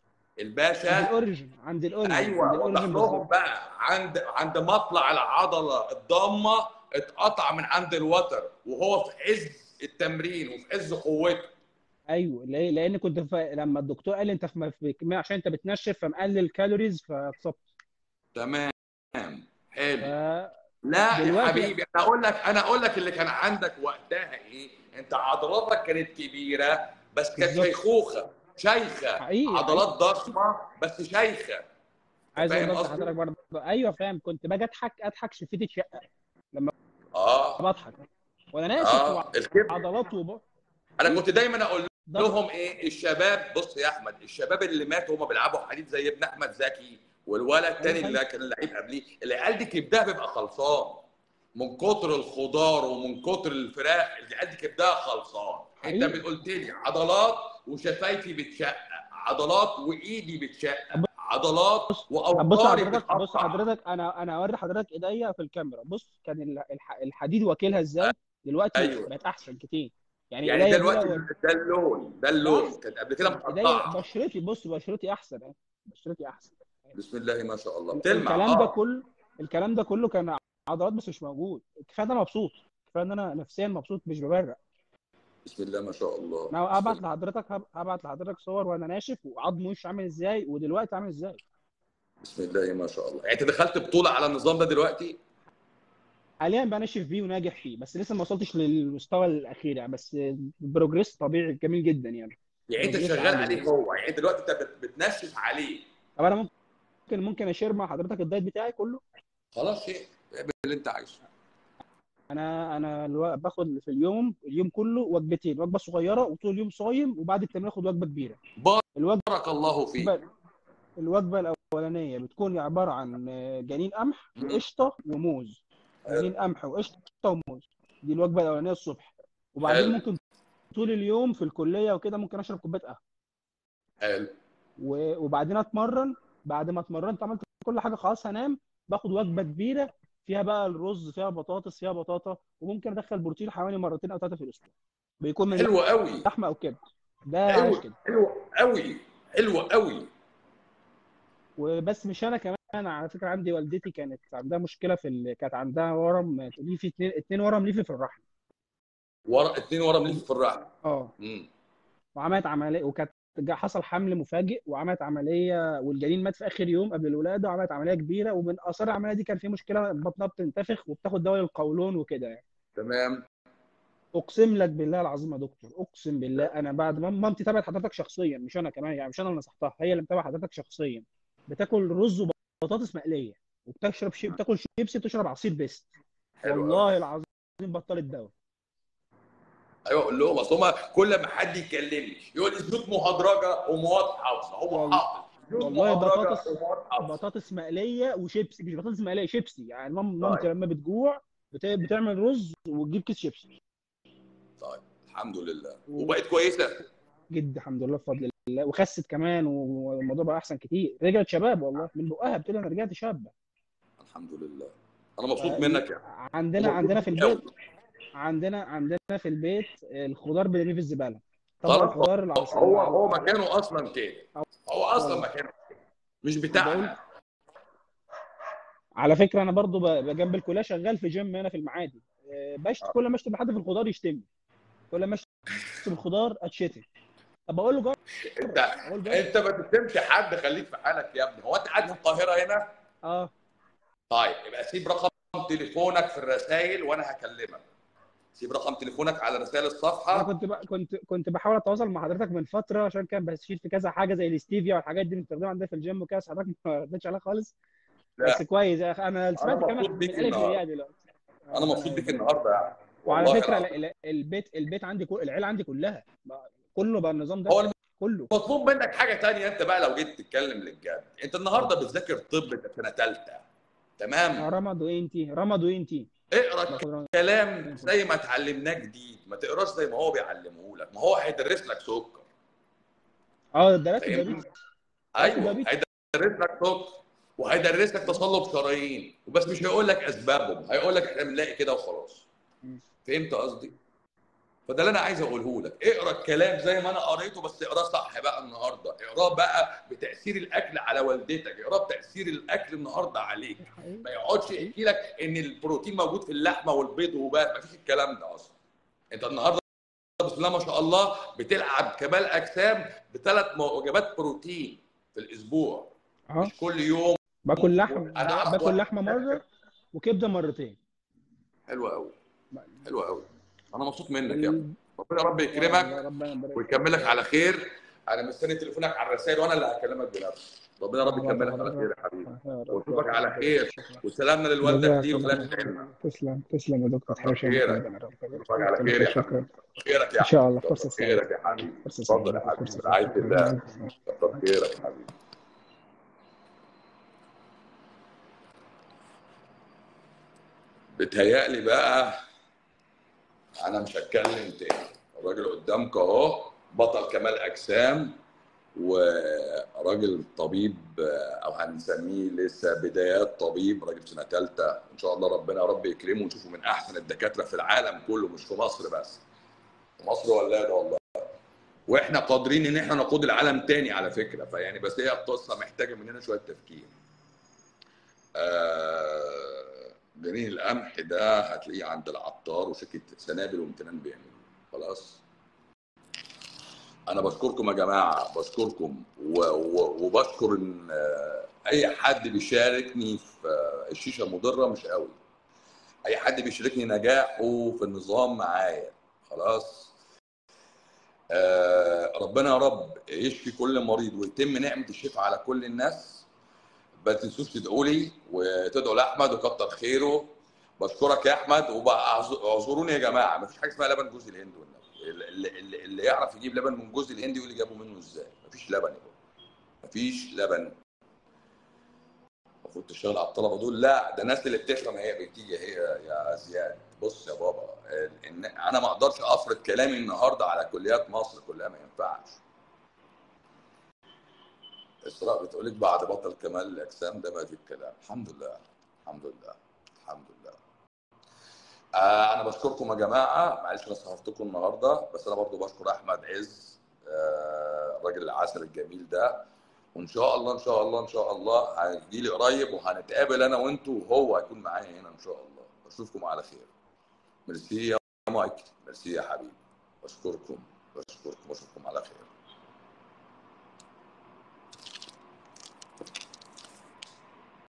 الباشا الاوريجن عند الاوريجن عند ايوه وضح الاوريجن لهم بالظبط بقى عند عند مطلع العضله الضامه اتقطع من عند الوتر وهو في عز التمرين وفي عز قوته ايوه ليه؟ لان كنت ف... لما الدكتور قال لي انت في في كميه عشان انت بتنشف فمقلل كالوريز فاتصبت تمام حلو فدلوقتي لا يا حبيبي انا اقول لك انا اقول لك اللي كان عندك وقتها ايه انت عضلاتك كانت كبيره بس كانت بالظبط شيخوخه شيخه حقيقي عضلات حقيقي ضخمه بس شيخه انت عايز اقول فاهم بس قصدي؟ لحضرتك برضه ايوه فاهم كنت باجي اضحك اضحك شفتي تشقق لما اه بضحك وانا ناشف اه الكبر وعضلات وب... انا ايه كنت دايما اقول ضغط لهم ايه الشباب بص يا احمد الشباب اللي ماتوا هم بيلعبوا حديد زي ابن احمد زكي والولد ايوه التاني حقيقي اللي كان لعيب قبليه العيال دي كبدها بيبقى خلصان من كتر الخضار ومن كتر الفراخ العيال دي كبدها خلصان انت حقيقي قلت لي عضلات وشفايفي بتشقق عضلات وايدي بتشقق عضلات بص واوتاري حضرتك بص بتقطع حضرتك انا انا اوري حضرتك ايديا في الكاميرا بص كان ال- الح- الحديد واكلها ازاي دلوقتي ايوه بقت احسن كتير يعني يعني ايديا دلوقتي دي لو ده اللون ده اه اللون كانت قبل كده ايديا مقطعه بشرتي بص بشرتي احسن اهي بشرتي احسن بسم الله ما شاء الله ال- بتلمع الكلام ده اه كله الكلام ده كله كان عضلات بس مش موجود كفايه ان انا مبسوط كفايه ان انا نفسيا مبسوط مش ببرق بسم الله ما شاء الله انا بسم هبعت الله لحضرتك هب- هبعت لحضرتك صور وانا ناشف وعظم وشي عامل ازاي ودلوقتي عامل ازاي بسم الله ما شاء الله يعني انت دخلت بطوله على النظام ده دلوقتي حاليا بناشف فيه وناجح فيه بس لسه ما وصلتش للمستوى الاخير يعني بس بروجريس طبيعي جميل جدا يعني يعني انت بروجريس شغال عالي عليه يعني هو يعني انت دلوقتي انت بت- بتنشف عليه طب انا ممكن ممكن اشير مع حضرتك الدايت بتاعي كله خلاص شيء اعمل اللي انت عايزه انا انا الو... باخد في اليوم اليوم كله وجبتين وجبه صغيره وطول اليوم صايم وبعد التمرين اخد وجبه كبيره الوجبه بارك الله فيك الوجبه الاولانيه بتكون عباره عن جنين قمح وقشطه وموز جنين قمح وقشطه وموز دي الوجبه الاولانيه الصبح وبعدين حلو ممكن طول اليوم في الكليه وكده ممكن اشرب كوبايه قهوه حلو و- وبعدين اتمرن بعد ما اتمرنت عملت كل حاجه خلاص هنام باخد وجبه كبيره فيها بقى الرز فيها بطاطس فيها بطاطا وممكن ادخل بروتين حوالي مرتين او ثلاثه في الاسبوع بيكون من حلو قوي لحمه او كبد ده عايش حلو كده حلو قوي حلو قوي وبس مش انا كمان على فكره عندي والدتي كانت عندها مشكله في ال... كانت عندها ورم ليفي اتنين اتنين ورم ليفي في الرحم ورا اتنين ورا مليف في الرحم اه مم. وعملت عمليه وكانت جا- حصل حمل مفاجئ وعملت عمليه والجنين مات في اخر يوم قبل الولاده وعملت عمليه كبيره ومن اثار العمليه دي كان في مشكله بطنها بتنتفخ وبتاخد دواء للقولون وكده يعني تمام اقسم لك بالله العظيم يا دكتور اقسم بالله انا بعد ما مامتي تابعت حضرتك شخصيا مش انا كمان يعني مش انا اللي نصحتها هي اللي متابعه حضرتك شخصيا بتاكل رز وبطاطس مقليه وبتشرب شي... بتاكل شيبسي بتشرب عصير بيست حلو قوي والله العظيم بطلت دواء ايوه اقول لهم اصل هم كل ما حد يكلمني يقول لي زيوت مهدرجه ومواد حافظه هو والله حافظ زيوت والله مهدرجه بطاطس ومواد حافظه بطاطس مقليه وشيبسي مش بطاطس مقليه شيبسي يعني مام مامتي طيب لما بتجوع بت... بتعمل رز وتجيب كيس شيبسي طيب الحمد لله و- وبقت كويسه جد الحمد لله بفضل الله وخست كمان والموضوع بقى احسن كتير رجعت شباب والله من بقها بتقول انا رجعت شابه الحمد لله انا مبسوط منك يا عندنا مبسوط عندنا في منك البيت قوي عندنا عندنا في البيت الخضار بنرميه في الزباله طبق خلاص الخضار العص... هو الع- هو مكانه اصلا كده هو اصلا اه مكانه كده مش بقول بتاعنا على فكره انا برضو ب- جنب الكليه شغال في جيم هنا في المعادي آه، بشت كل ما اشتم حد في الخضار يشتمني كل ما اشتم الخضار اتشتم طب اقول له جرب انت اقول جرب انت ما تشتمش حد خليك في حالك يا ابني هو انت قاعد في لا القاهره هنا اه طيب يبقى سيب رقم تليفونك في الرسائل وانا هكلمك سيب رقم تليفونك على رسائل انا الصفحه كنت بقى كنت كنت بحاول اتواصل مع حضرتك من فتره عشان كان بشيل في كذا حاجه زي الاستيفيا والحاجات دي بنستخدمها عندنا في الجيم وكده بس حضرتك ما ردتش عليها خالص بس لا كويس يا اخي انا انا سمعت كلامك مبسوط من بيك الف للياء النهارده دلوقتي انا ربنا مبسوط بيك يبارك النهارده يعني وعلى والله فكره العظيم ال- ال- البيت البيت عندي كل العيله عندي كلها بقى- كله بقى النظام ده هو كله المطلوب منك حاجه تانية انت بقى لو جيت تتكلم للجد انت النهارده اه بتذاكر طب انت في سنه ثالثه آه، تمام رمض وانتي رمض وانتي اقرا باخد رمض الكلام وانتي زي ما اتعلمناه جديد ما تقراش زي ما هو بيعلمه لك ما هو هيدرس لك سكر اه درست فاهمني دايابيتس درست ايوه دايابيتس هيدرس لك سكر وهيدرس لك تصلب شرايين وبس مش هيقول لك اسبابهم هيقول لك احنا بنلاقي كده وخلاص مم. فهمت قصدي فده اللي انا عايز اقوله لك اقرا الكلام زي ما انا قريته بس اقراه صح بقى النهارده اقراه بقى بتاثير الاكل على والدتك اقراه بتاثير الاكل النهارده عليك ده حقيقي ما يقعدش حقيقي يحكي لك ان البروتين موجود في اللحمه والبيض وبس ما فيش الكلام ده اصلا انت النهارده بسم الله ما شاء الله بتلعب كمال اجسام بثلاث وجبات بروتين في الاسبوع اه مش كل يوم باكل لحم انا اعرف باكل واحد لحمه مره وكبده مرتين حلو قوي حلو قوي انا مبسوط منك يا ابني ال... ربنا يا رب والله يكرمك ربنا يبارك ويكملك على خير انا مستني تليفونك على الرسائل وانا اللي هكلمك بنفسي ربنا يا رب الله يكملك على يبارك خير يا حبيبي يا رب يا واشوفك على رب خير شكرا وسلامنا للوالده جزاك كتير الله وخليها خير تحرمنا تسلم تسلم يا دكتور كتر تحرمش منك خيرك ابدا يا رب اشوفك على خير يا شكرا حبيبي خيرك يا ان شاء حبيبي الله كتر فرصه سعيده خيرك يا حبيبي فرصه اتفضل سعيده يا حبيبي فرصه برعايه سعيده الله ربنا يجزاك كتر خيرك يا حبيبي بتهيألي بقى انا مش هتكلم تاني الراجل قدامك اهو بطل كمال اجسام وراجل طبيب او هنسميه لسه بدايات طبيب راجل في سنه ثالثه ان شاء الله ربنا يا رب يكرمه ونشوفه من احسن الدكاتره في العالم كله مش في مصر بس في مصر ولاده والله واحنا قادرين ان احنا نقود العالم تاني على فكره فيعني بس هي القصه محتاجه مننا شويه تفكير آه جنين القمح ده هتلاقيه عند العطار وشركه سنابل وامتنان بيعملوه خلاص انا بشكركم يا جماعه بشكركم و- و- وبشكر ان آه، اي حد بيشاركني في آه، الشيشه مضره مش قوي اي حد بيشاركني نجاحه في النظام معايا خلاص آه، ربنا يا رب يشفي كل مريض ويتم نعمه الشفاء على كل الناس ما تنسوش تدعوا لي وتدعوا لاحمد وكتر خيره بشكرك يا احمد وبقى اعذ- اعذروني يا جماعه ما فيش حاجه اسمها لبن جوز الهند والنبي اللي, اللي, اللي يعرف يجيب لبن من جوز الهند يقول لي جابه منه ازاي ما فيش لبن يا بابا ما فيش لبن المفروض تشتغل على الطلبه دول لا ده الناس اللي بتفهم هي بتيجي هي يا زياد بص يا بابا إن انا ما اقدرش افرض كلامي النهارده على كليات مصر كلها ما ينفعش اسراء بتقول لك بعد بطل كمال الاجسام ده بقى الكلام الحمد لله الحمد لله الحمد لله آه انا بشكركم يا جماعه معلش انا سهرتكم النهارده بس انا برضو بشكر احمد عز آه الراجل العسل الجميل ده وان شاء الله ان شاء الله ان شاء الله هيجي لي قريب وهنتقابل انا وانتوا وهو هيكون معايا هنا ان شاء الله اشوفكم على خير ميرسي يا مايكل ميرسي يا حبيبي بشكركم بشكركم بشكركم على خير